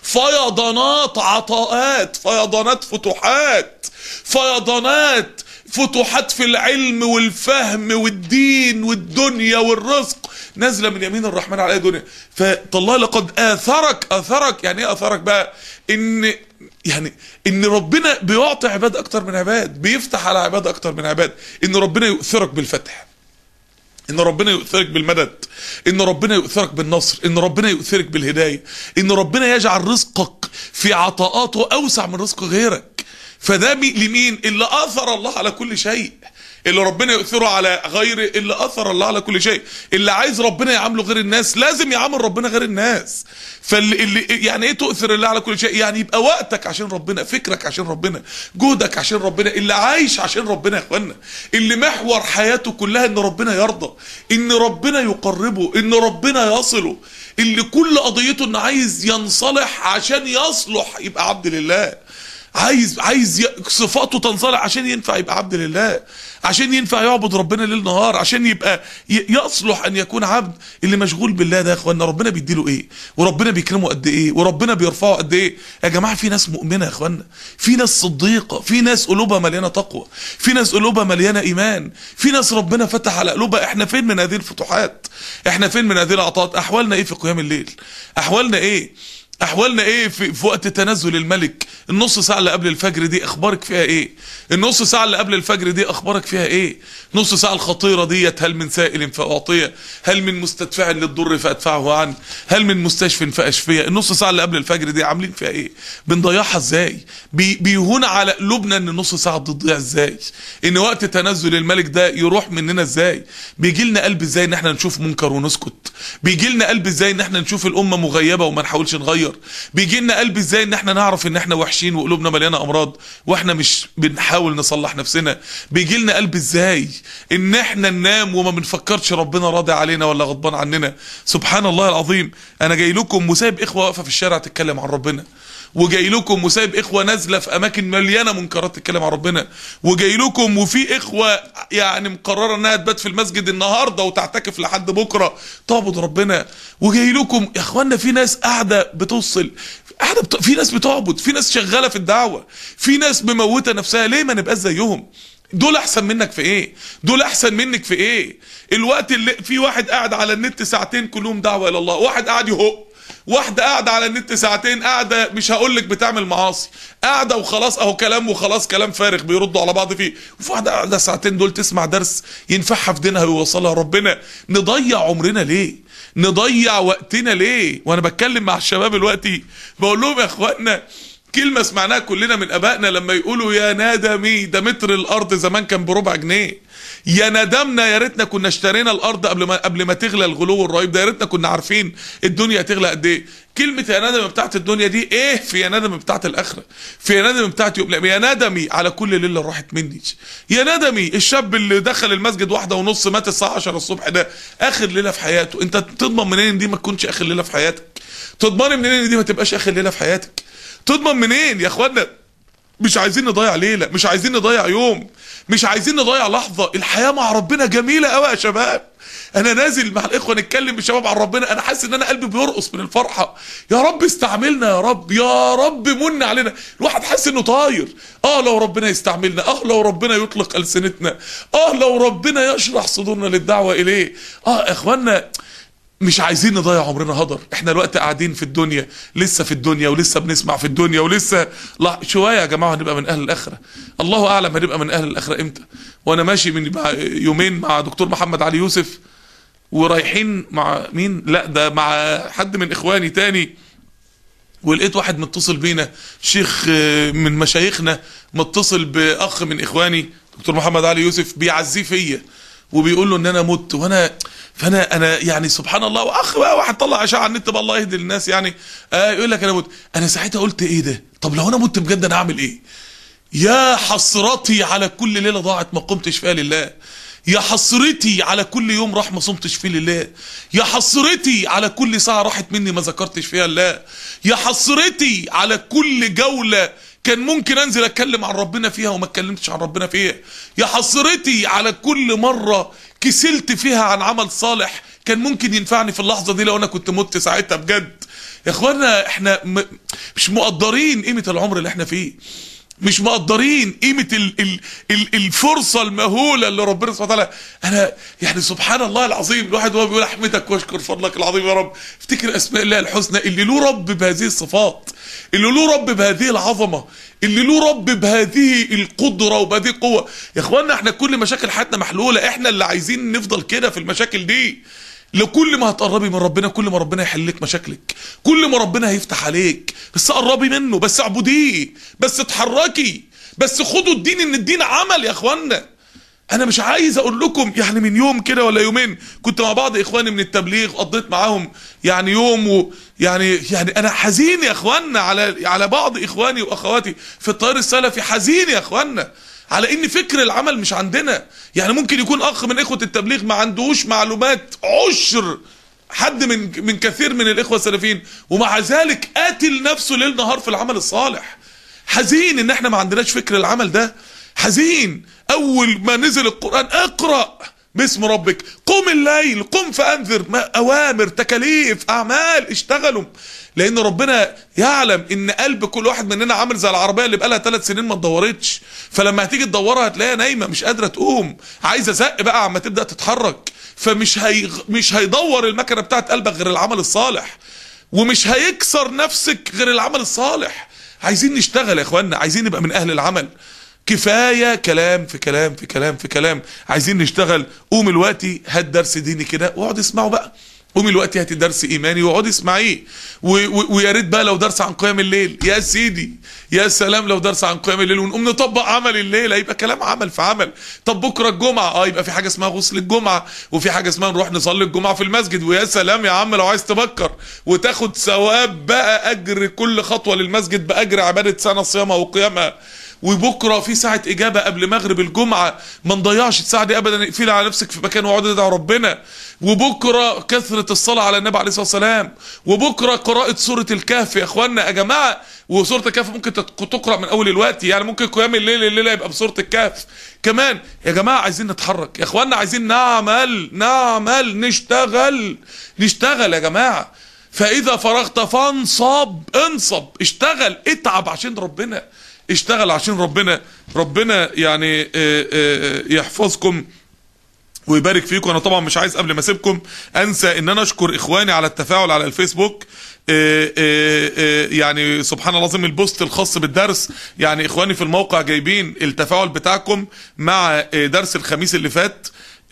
فيضانات عطاءات فيضانات فتوحات فيضانات فتوحات في العلم والفهم والدين والدنيا والرزق نازله من يمين الرحمن على الدنيا فالله لقد اثرك اثرك يعني ايه اثرك بقى ان يعني ان ربنا بيعطي عباد اكتر من عباد بيفتح على عباد اكتر من عباد ان ربنا يؤثرك بالفتح ان ربنا يؤثرك بالمدد ان ربنا يؤثرك بالنصر ان ربنا يؤثرك بالهدايه ان ربنا يجعل رزقك في عطاءاته اوسع من رزق غيرك فده لمين اللي اثر الله على كل شيء اللي ربنا يؤثره على غيره اللي اثر الله على كل شيء اللي عايز ربنا يعامله غير الناس لازم يعامل ربنا غير الناس فاللي يعني ايه تؤثر الله على كل شيء يعني يبقى وقتك عشان ربنا فكرك عشان ربنا جهدك عشان ربنا اللي عايش عشان ربنا يا اخوانا اللي محور حياته كلها ان ربنا يرضى ان ربنا يقربه ان ربنا يصله اللي كل قضيته انه عايز ينصلح عشان يصلح يبقى عبد لله عايز عايز صفاته تنصلح عشان ينفع يبقى عبد لله عشان ينفع يعبد ربنا ليل نهار عشان يبقى يصلح ان يكون عبد اللي مشغول بالله ده يا اخوانا ربنا بيديله ايه وربنا بيكرمه قد ايه وربنا بيرفعه قد ايه يا جماعه في ناس مؤمنه يا اخوانا في ناس صديقه في ناس قلوبها مليانه تقوى في ناس قلوبها مليانه ايمان في ناس ربنا فتح على قلوبها احنا فين من هذه الفتوحات احنا فين من هذه العطاءات احوالنا ايه في قيام الليل احوالنا ايه احوالنا ايه في, في وقت تنزل الملك النص ساعه اللي قبل الفجر دي اخبارك فيها ايه النص ساعه اللي قبل الفجر دي اخبارك فيها ايه نص ساعه الخطيره ديت هل من سائل فاعطيه هل من مستدفع للضر فادفعه عنه هل من مستشف فاشفيه النص ساعه اللي قبل الفجر دي عاملين فيها ايه بنضيعها ازاي بي بيهون على قلوبنا ان النص ساعه دي تضيع ازاي ان وقت تنزل الملك ده يروح مننا ازاي بيجي لنا قلب ازاي ان احنا نشوف منكر ونسكت بيجي لنا قلب ازاي ان احنا نشوف الامه مغيبه وما نحاولش نغير بيجي لنا قلب ازاي ان احنا نعرف ان احنا وحشين وقلوبنا مليانه امراض واحنا مش بنحاول نصلح نفسنا بيجي لنا قلب ازاي ان احنا ننام وما بنفكرش ربنا راضي علينا ولا غضبان عننا سبحان الله العظيم انا جاي لكم وسايب اخوه واقفه في الشارع تتكلم عن ربنا وجاي لكم وسايب اخوه نازله في اماكن مليانه منكرات تتكلم عن ربنا وجاي لكم وفي اخوه يعني مقرره انها تبات في المسجد النهارده وتعتكف لحد بكره تعبد ربنا وجاي لكم يا اخوانا في ناس قاعده بتوصل قاعده بت... في ناس بتعبد في ناس شغاله في الدعوه في ناس مموته نفسها ليه ما نبقاش زيهم دول احسن منك في ايه دول احسن منك في ايه الوقت اللي في واحد قاعد على النت ساعتين كلهم دعوه الى الله واحد قاعد يهق واحده قاعده على النت ساعتين قاعده مش هقول لك بتعمل معاصي قاعده وخلاص اهو كلام وخلاص كلام فارغ بيردوا على بعض فيه وفي واحده قاعده ساعتين دول تسمع درس ينفعها في دينها ويوصلها ربنا نضيع عمرنا ليه نضيع وقتنا ليه وانا بتكلم مع الشباب دلوقتي بقول لهم يا اخوانا كلمة سمعناها كلنا من ابائنا لما يقولوا يا ندمي ده متر الارض زمان كان بربع جنيه يا ندمنا يا ريتنا كنا اشترينا الارض قبل ما قبل ما تغلى الغلو الرهيب ده يا ريتنا كنا عارفين الدنيا هتغلى قد ايه كلمة يا ندم بتاعت الدنيا دي ايه في يا ندم بتاعت الاخرة في يا ندم بتاعت يوم لا يا ندمي على كل ليلة راحت مني يا ندمي الشاب اللي دخل المسجد واحدة ونص مات الساعة 10 الصبح ده اخر ليلة في حياته انت تضمن منين دي ما تكونش اخر ليلة في حياتك تضمن منين ان دي ما تبقاش اخر ليلة في حياتك تضمن منين يا اخوانا مش عايزين نضيع ليله مش عايزين نضيع يوم مش عايزين نضيع لحظه الحياه مع ربنا جميله قوي يا شباب انا نازل مع الاخوه نتكلم بالشباب عن ربنا انا حاسس ان انا قلبي بيرقص من الفرحه يا رب استعملنا يا رب يا رب من علينا الواحد حاسس انه طاير اه لو ربنا يستعملنا اه لو ربنا يطلق السنتنا اه لو ربنا يشرح صدورنا للدعوه اليه اه يا اخوانا مش عايزين نضيع عمرنا هدر احنا الوقت قاعدين في الدنيا لسه في الدنيا ولسه بنسمع في الدنيا ولسه لا شويه يا جماعه هنبقى من اهل الاخره الله اعلم هنبقى من اهل الاخره امتى وانا ماشي من مع يومين مع دكتور محمد علي يوسف ورايحين مع مين لا ده مع حد من اخواني تاني ولقيت واحد متصل بينا شيخ من مشايخنا متصل باخ من اخواني دكتور محمد علي يوسف بيعزيه فيا وبيقول له ان انا مت وانا فانا انا يعني سبحان الله واخ بقى واحد طلع اشاعه على النت بقى الله يهدي الناس يعني آه يقول لك انا مت انا ساعتها قلت ايه ده طب لو انا مت بجد انا اعمل ايه يا حسرتي على كل ليله ضاعت ما قمتش فيها لله يا حسرتي على كل يوم راح ما صمتش فيه لله يا حسرتي على كل ساعه راحت مني ما ذكرتش فيها الله يا حسرتي على كل جوله كان ممكن انزل اتكلم عن ربنا فيها وما اتكلمتش عن ربنا فيها يا حسرتي على كل مره كسلت فيها عن عمل صالح كان ممكن ينفعني في اللحظه دي لو انا كنت مت ساعتها بجد يا اخوانا احنا م... مش مقدرين قيمه العمر اللي احنا فيه مش مقدرين قيمة ال ال ال الفرصة المهولة اللي ربنا سبحانه وتعالى أنا يعني سبحان الله العظيم الواحد وهو بيقول أحمدك واشكر فضلك العظيم يا رب افتكر أسماء الله الحسنى اللي له رب بهذه الصفات اللي له رب بهذه العظمة اللي له رب بهذه القدرة وبهذه القوة يا اخوانا احنا كل مشاكل حياتنا محلولة احنا اللي عايزين نفضل كده في المشاكل دي لكل ما هتقربي من ربنا كل ما ربنا يحل لك مشاكلك كل ما ربنا هيفتح عليك بس قربي منه بس اعبديه بس اتحركي بس خدوا الدين ان الدين عمل يا اخوانا انا مش عايز اقول لكم يعني من يوم كده ولا يومين كنت مع بعض اخواني من التبليغ قضيت معاهم يعني يوم ويعني يعني انا حزين يا اخوانا على على بعض اخواني واخواتي في التيار السلفي حزين يا اخوانا على ان فكر العمل مش عندنا يعني ممكن يكون اخ من اخوه التبليغ ما عندوش معلومات عشر حد من من كثير من الاخوه السلفيين ومع ذلك قاتل نفسه ليل نهار في العمل الصالح حزين ان احنا ما عندناش فكر العمل ده حزين اول ما نزل القران اقرا باسم ربك قم الليل قم فانذر ما اوامر تكاليف اعمال اشتغلوا لان ربنا يعلم ان قلب كل واحد مننا عامل زي العربيه اللي بقالها ثلاث سنين ما اتدورتش فلما هتيجي تدورها هتلاقيها نايمه مش قادره تقوم عايزه زق بقى عما تبدا تتحرك فمش هي مش هيدور المكنه بتاعت قلبك غير العمل الصالح ومش هيكسر نفسك غير العمل الصالح عايزين نشتغل يا اخوانا عايزين نبقى من اهل العمل كفايه كلام في كلام في كلام في كلام عايزين نشتغل قوم الوقتي هات درس ديني كده واقعد اسمعه بقى قومي الوقت هاتي درس ايماني واقعدي اسمعيه ويا ريت بقى لو درس عن قيام الليل يا سيدي يا سلام لو درس عن قيام الليل ونقوم نطبق عمل الليل هيبقى كلام عمل في عمل طب بكره الجمعه اه يبقى في حاجه اسمها غسل الجمعه وفي حاجه اسمها نروح نصلي الجمعه في المسجد ويا سلام يا عم لو عايز تبكر وتاخد ثواب بقى اجر كل خطوه للمسجد باجر عباده سنه صيامها وقيامها وبكره في ساعه اجابه قبل مغرب الجمعه ما نضيعش الساعه دي ابدا اقفلي على نفسك في مكان واقعدي ادعي ربنا وبكره كثره الصلاه على النبي عليه الصلاه والسلام وبكره قراءه سوره الكهف يا اخوانا يا جماعه وسوره الكهف ممكن تقرا من اول الوقت يعني ممكن قيام الليل الليله يبقى بسوره الكهف كمان يا جماعه عايزين نتحرك يا اخوانا عايزين نعمل نعمل نشتغل نشتغل يا جماعه فاذا فرغت فانصب انصب اشتغل اتعب عشان ربنا اشتغل عشان ربنا ربنا يعني آه، آه، يحفظكم ويبارك فيكم انا طبعا مش عايز قبل ما اسيبكم انسى ان انا اشكر اخواني على التفاعل على الفيسبوك آه، آه، آه، يعني سبحان الله العظيم البوست الخاص بالدرس يعني اخواني في الموقع جايبين التفاعل بتاعكم مع آه، درس الخميس اللي فات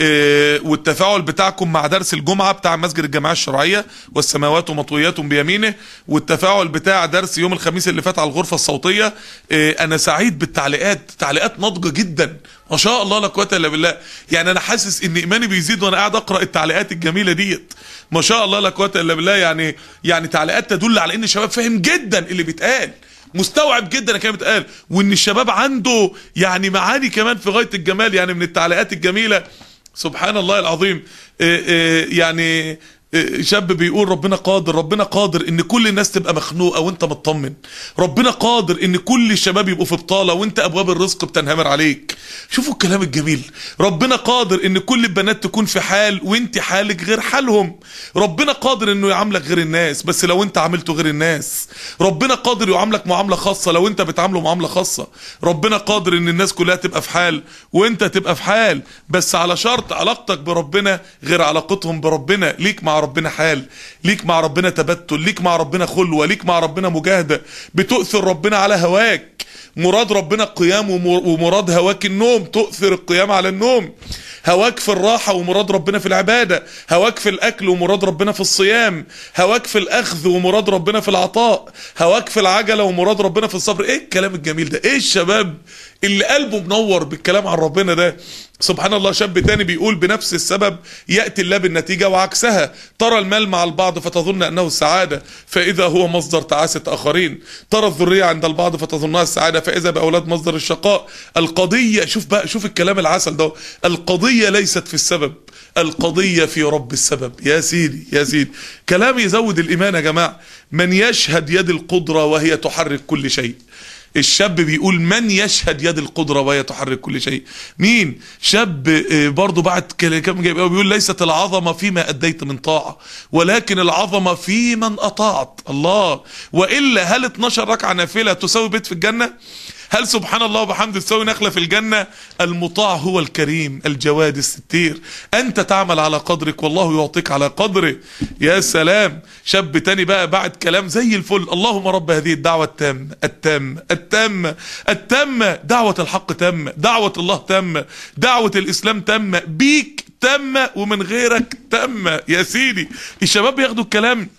آه، والتفاعل بتاعكم مع درس الجمعة بتاع مسجد الجماعة الشرعية والسماوات مطويات بيمينه والتفاعل بتاع درس يوم الخميس اللي فات على الغرفة الصوتية آه، أنا سعيد بالتعليقات تعليقات ناضجة جدا ما شاء الله لا قوة إلا بالله يعني أنا حاسس إن إيماني بيزيد وأنا قاعد أقرأ التعليقات الجميلة ديت ما شاء الله لا قوة إلا بالله يعني يعني تعليقات تدل على إن الشباب فاهم جدا اللي بيتقال مستوعب جدا الكلام بيتقال وان الشباب عنده يعني معاني كمان في غايه الجمال يعني من التعليقات الجميله سبحان الله العظيم إيه إيه يعني إيه شاب بيقول ربنا قادر ربنا قادر ان كل الناس تبقى مخنوقه وانت مطمن ربنا قادر ان كل الشباب يبقوا في بطاله وانت ابواب الرزق بتنهمر عليك شوفوا الكلام الجميل ربنا قادر ان كل البنات تكون في حال وانت حالك غير حالهم ربنا قادر انه يعاملك غير الناس بس لو انت عاملته غير الناس ربنا قادر يعاملك معامله خاصه لو انت بتعامله معامله خاصه ربنا قادر ان الناس كلها تبقى في حال وانت تبقى في حال بس على شرط علاقتك بربنا غير علاقتهم بربنا ليك مع ربنا حال ليك مع ربنا تبتل ليك مع ربنا خلوه ليك مع ربنا مجاهده بتؤثر ربنا على هواك مراد ربنا القيام ومر- ومراد هواك النوم تؤثر القيام على النوم هواك في الراحة ومراد ربنا في العبادة هواك في الأكل ومراد ربنا في الصيام هواك في الأخذ ومراد ربنا في العطاء هواك في العجلة ومراد ربنا في الصبر إيه الكلام الجميل ده إيه الشباب اللي قلبه منور بالكلام عن ربنا ده سبحان الله شاب تاني بيقول بنفس السبب يأتي الله بالنتيجة وعكسها ترى المال مع البعض فتظن أنه السعادة فإذا هو مصدر تعاسة آخرين ترى الذرية عند البعض فتظنها السعادة فإذا بأولاد مصدر الشقاء القضية شوف بقى شوف الكلام العسل ده القضية ليست في السبب القضية في رب السبب يا سيدي يا سيدي كلام يزود الإيمان يا جماعة من يشهد يد القدرة وهي تحرك كل شيء الشاب بيقول من يشهد يد القدرة وهي تحرك كل شيء مين شاب آه، برضه بعد كل- كم جايب قوي بيقول ليست العظمة فيما أديت من طاعة ولكن العظمة في من أطعت الله وإلا هل 12 ركعة نافلة تساوي بيت في الجنة هل سبحان الله وبحمده تساوي نخلة في الجنة المطاع هو الكريم الجواد الستير أنت تعمل على قدرك والله يعطيك على قدره يا سلام شاب تاني بقى بعد كلام زي الفل اللهم رب هذه الدعوة التامة التامة التامة التامة دعوة الحق تامة دعوة الله تامة دعوة الإسلام تامة بيك تامة ومن غيرك تامة يا سيدي الشباب بياخدوا الكلام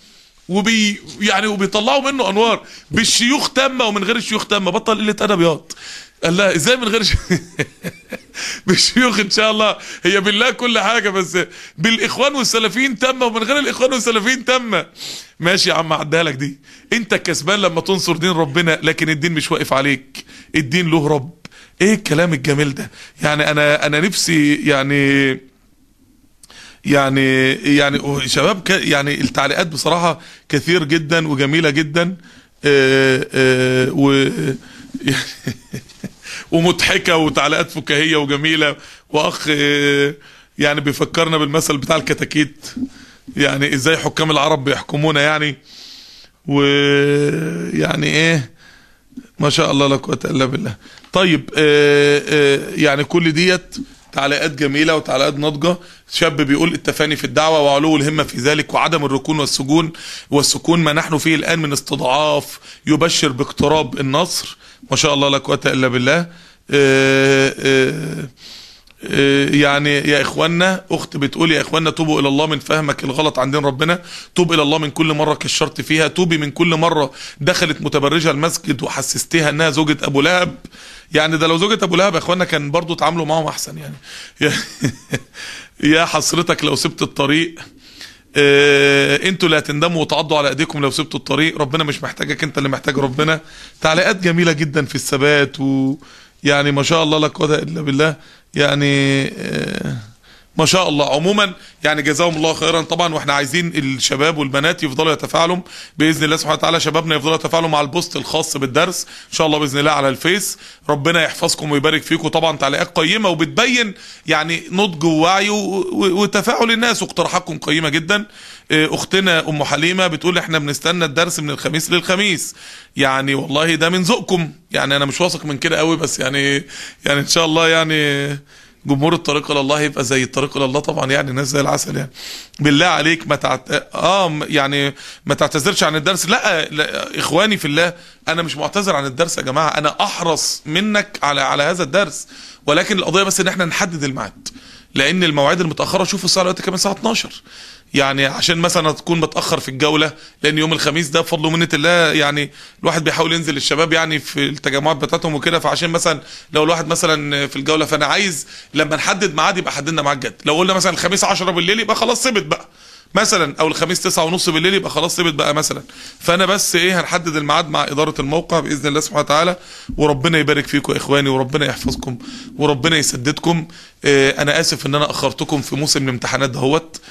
وبي يعني وبيطلعوا منه انوار بالشيوخ تامه ومن غير الشيوخ تامه بطل قله ادب ياض قال لا ازاي من غير ش... بالشيوخ ان شاء الله هي بالله كل حاجه بس بالاخوان والسلفيين تامه ومن غير الاخوان والسلفيين تامه ماشي يا عم عدها لك دي انت الكسبان لما تنصر دين ربنا لكن الدين مش واقف عليك الدين له رب ايه الكلام الجميل ده يعني انا انا نفسي يعني يعني يعني شباب ك يعني التعليقات بصراحة كثير جدا وجميلة جدا آه، آه، و يعني ومضحكة وتعليقات فكاهية وجميلة وأخ آه، يعني بيفكرنا بالمثل بتاع الكتاكيت يعني ازاي حكام العرب بيحكمونا يعني ويعني ايه ما شاء الله لا قوه الا بالله طيب آه آه يعني كل ديت تعليقات جميله وتعليقات ناضجه شاب بيقول التفاني في الدعوه وعلو الهمه في ذلك وعدم الركون والسجون والسكون ما نحن فيه الان من استضعاف يبشر باقتراب النصر ما شاء الله لا قوه الا بالله آه آه آه، يعني يا اخوانا اخت بتقول يا اخوانا توبوا الى الله من فهمك الغلط عن دين ربنا توب الى الله من كل مره كشرت فيها توبي من كل مره دخلت متبرجه المسجد وحسستيها انها زوجة ابو لهب يعني ده لو زوجة ابو لهب يا اخوانا كان برضو تعاملوا معاهم احسن يعني يا, يا حسرتك لو سبت الطريق آه، انتوا اللي هتندموا وتعضوا على ايديكم لو سبتوا الطريق ربنا مش محتاجك انت اللي محتاج ربنا تعليقات جميله جدا في الثبات و يعني ما شاء الله لا قوه الا بالله يعني آه، ما شاء الله عموما يعني جزاهم الله خيرا طبعا واحنا عايزين الشباب والبنات يفضلوا يتفاعلوا باذن الله سبحانه وتعالى شبابنا يفضلوا يتفاعلوا مع البوست الخاص بالدرس ان شاء الله باذن الله على الفيس ربنا يحفظكم ويبارك فيكم طبعا تعليقات قيمه وبتبين يعني نضج ووعي و- و- وتفاعل الناس واقتراحاتكم قيمه جدا إيه، اختنا ام حليمه بتقول احنا بنستنى الدرس من الخميس للخميس يعني والله ده من ذوقكم يعني انا مش واثق من كده قوي بس يعني يعني ان شاء الله يعني جمهور الطريق الى الله يبقى زي الطريق الى الله طبعا يعني ناس زي العسل يعني بالله عليك ما تعت... اه م- يعني ما تعتذرش عن الدرس لا, لا اخواني في الله انا مش معتذر عن الدرس يا جماعه انا احرص منك على على هذا الدرس ولكن القضيه بس ان احنا نحدد الميعاد لان المواعيد المتاخره شوفوا الساعه دلوقتي كمان الساعه 12 يعني عشان مثلا تكون متاخر في الجوله لان يوم الخميس ده بفضل ومنه الله يعني الواحد بيحاول ينزل الشباب يعني في التجمعات بتاعتهم وكده فعشان مثلا لو الواحد مثلا في الجوله فانا عايز لما نحدد ميعاد يبقى حددنا ميعاد جد لو قلنا مثلا الخميس 10 بالليل يبقى خلاص ثبت بقى مثلا او الخميس تسعة ونص بالليل يبقى خلاص ثبت بقى مثلا فانا بس ايه هنحدد الميعاد مع اداره الموقع باذن الله سبحانه وتعالى وربنا يبارك فيكم يا اخواني وربنا يحفظكم وربنا يسددكم آه انا اسف ان انا اخرتكم في موسم الامتحانات دهوت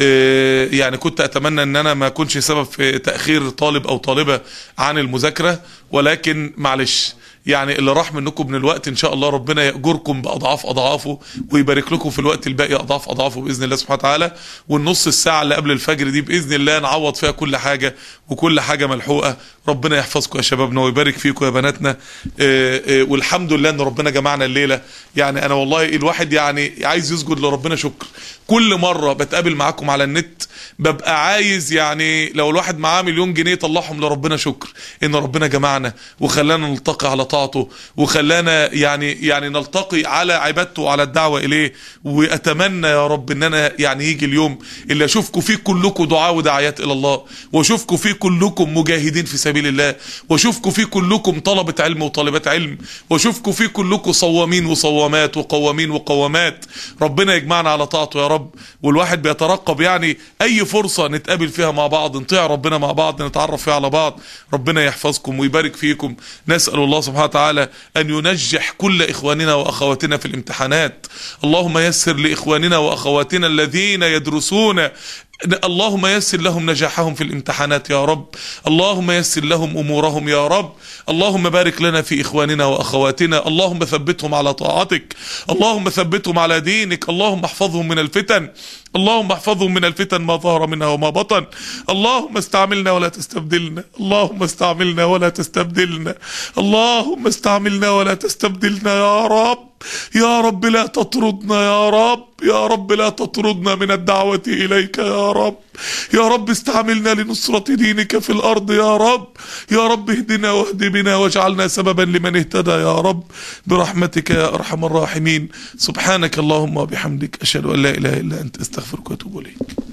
آه، يعني كنت اتمنى ان انا ما اكونش سبب في تاخير طالب او طالبه عن المذاكره ولكن معلش يعني اللي راح منكم من الوقت ان شاء الله ربنا ياجركم باضعاف اضعافه ويبارك لكم في الوقت الباقي اضعاف اضعافه باذن الله سبحانه وتعالى والنص الساعه اللي قبل الفجر دي باذن الله نعوض فيها كل حاجه وكل حاجه ملحوقه ربنا يحفظكم يا شبابنا ويبارك فيكم يا بناتنا آه، آه، والحمد لله ان ربنا جمعنا الليله يعني انا والله الواحد يعني عايز يسجد لربنا شكر كل مره بتقابل معاكم على النت ببقى عايز يعني لو الواحد معاه مليون جنيه يطلعهم لربنا شكر ان ربنا جمعنا وخلانا نلتقي على طاعته وخلانا يعني يعني نلتقي على عبادته وعلى الدعوه اليه واتمنى يا رب ان انا يعني يجي اليوم اللي اشوفكم فيه كلكم دعاء ودعايات الى الله واشوفكم فيه كلكم مجاهدين في سبيل الله واشوفكم فيه كلكم طلبه علم وطالبات علم واشوفكم فيه كلكم صوامين وصوامات وقوامين وقوامات ربنا يجمعنا على طاعته يا رب والواحد بيترقب يعني اي فرصه نتقابل فيها مع بعض نطيع ربنا مع بعض نتعرف فيها على بعض ربنا يحفظكم ويبارك فيكم نسال الله سبحانه وتعالى ان ينجح كل اخواننا واخواتنا في الامتحانات اللهم يسر لاخواننا واخواتنا الذين يدرسون اللهم يسر لهم نجاحهم في الامتحانات يا رب اللهم يسر لهم امورهم يا رب اللهم بارك لنا في اخواننا واخواتنا اللهم ثبتهم على طاعتك اللهم ثبتهم على دينك اللهم احفظهم من الفتن اللهم احفظهم من الفتن ما ظهر منها وما بطن اللهم استعملنا ولا تستبدلنا اللهم استعملنا ولا تستبدلنا اللهم استعملنا ولا تستبدلنا يا رب يا رب لا تطردنا يا رب يا رب لا تطردنا من الدعوة إليك يا رب يا رب استعملنا لنصرة دينك في الأرض يا رب يا رب اهدنا واهد بنا واجعلنا سببا لمن اهتدى يا رب برحمتك يا أرحم الراحمين سبحانك اللهم وبحمدك أشهد أن لا إله إلا أنت استغفرك وأتوب إليك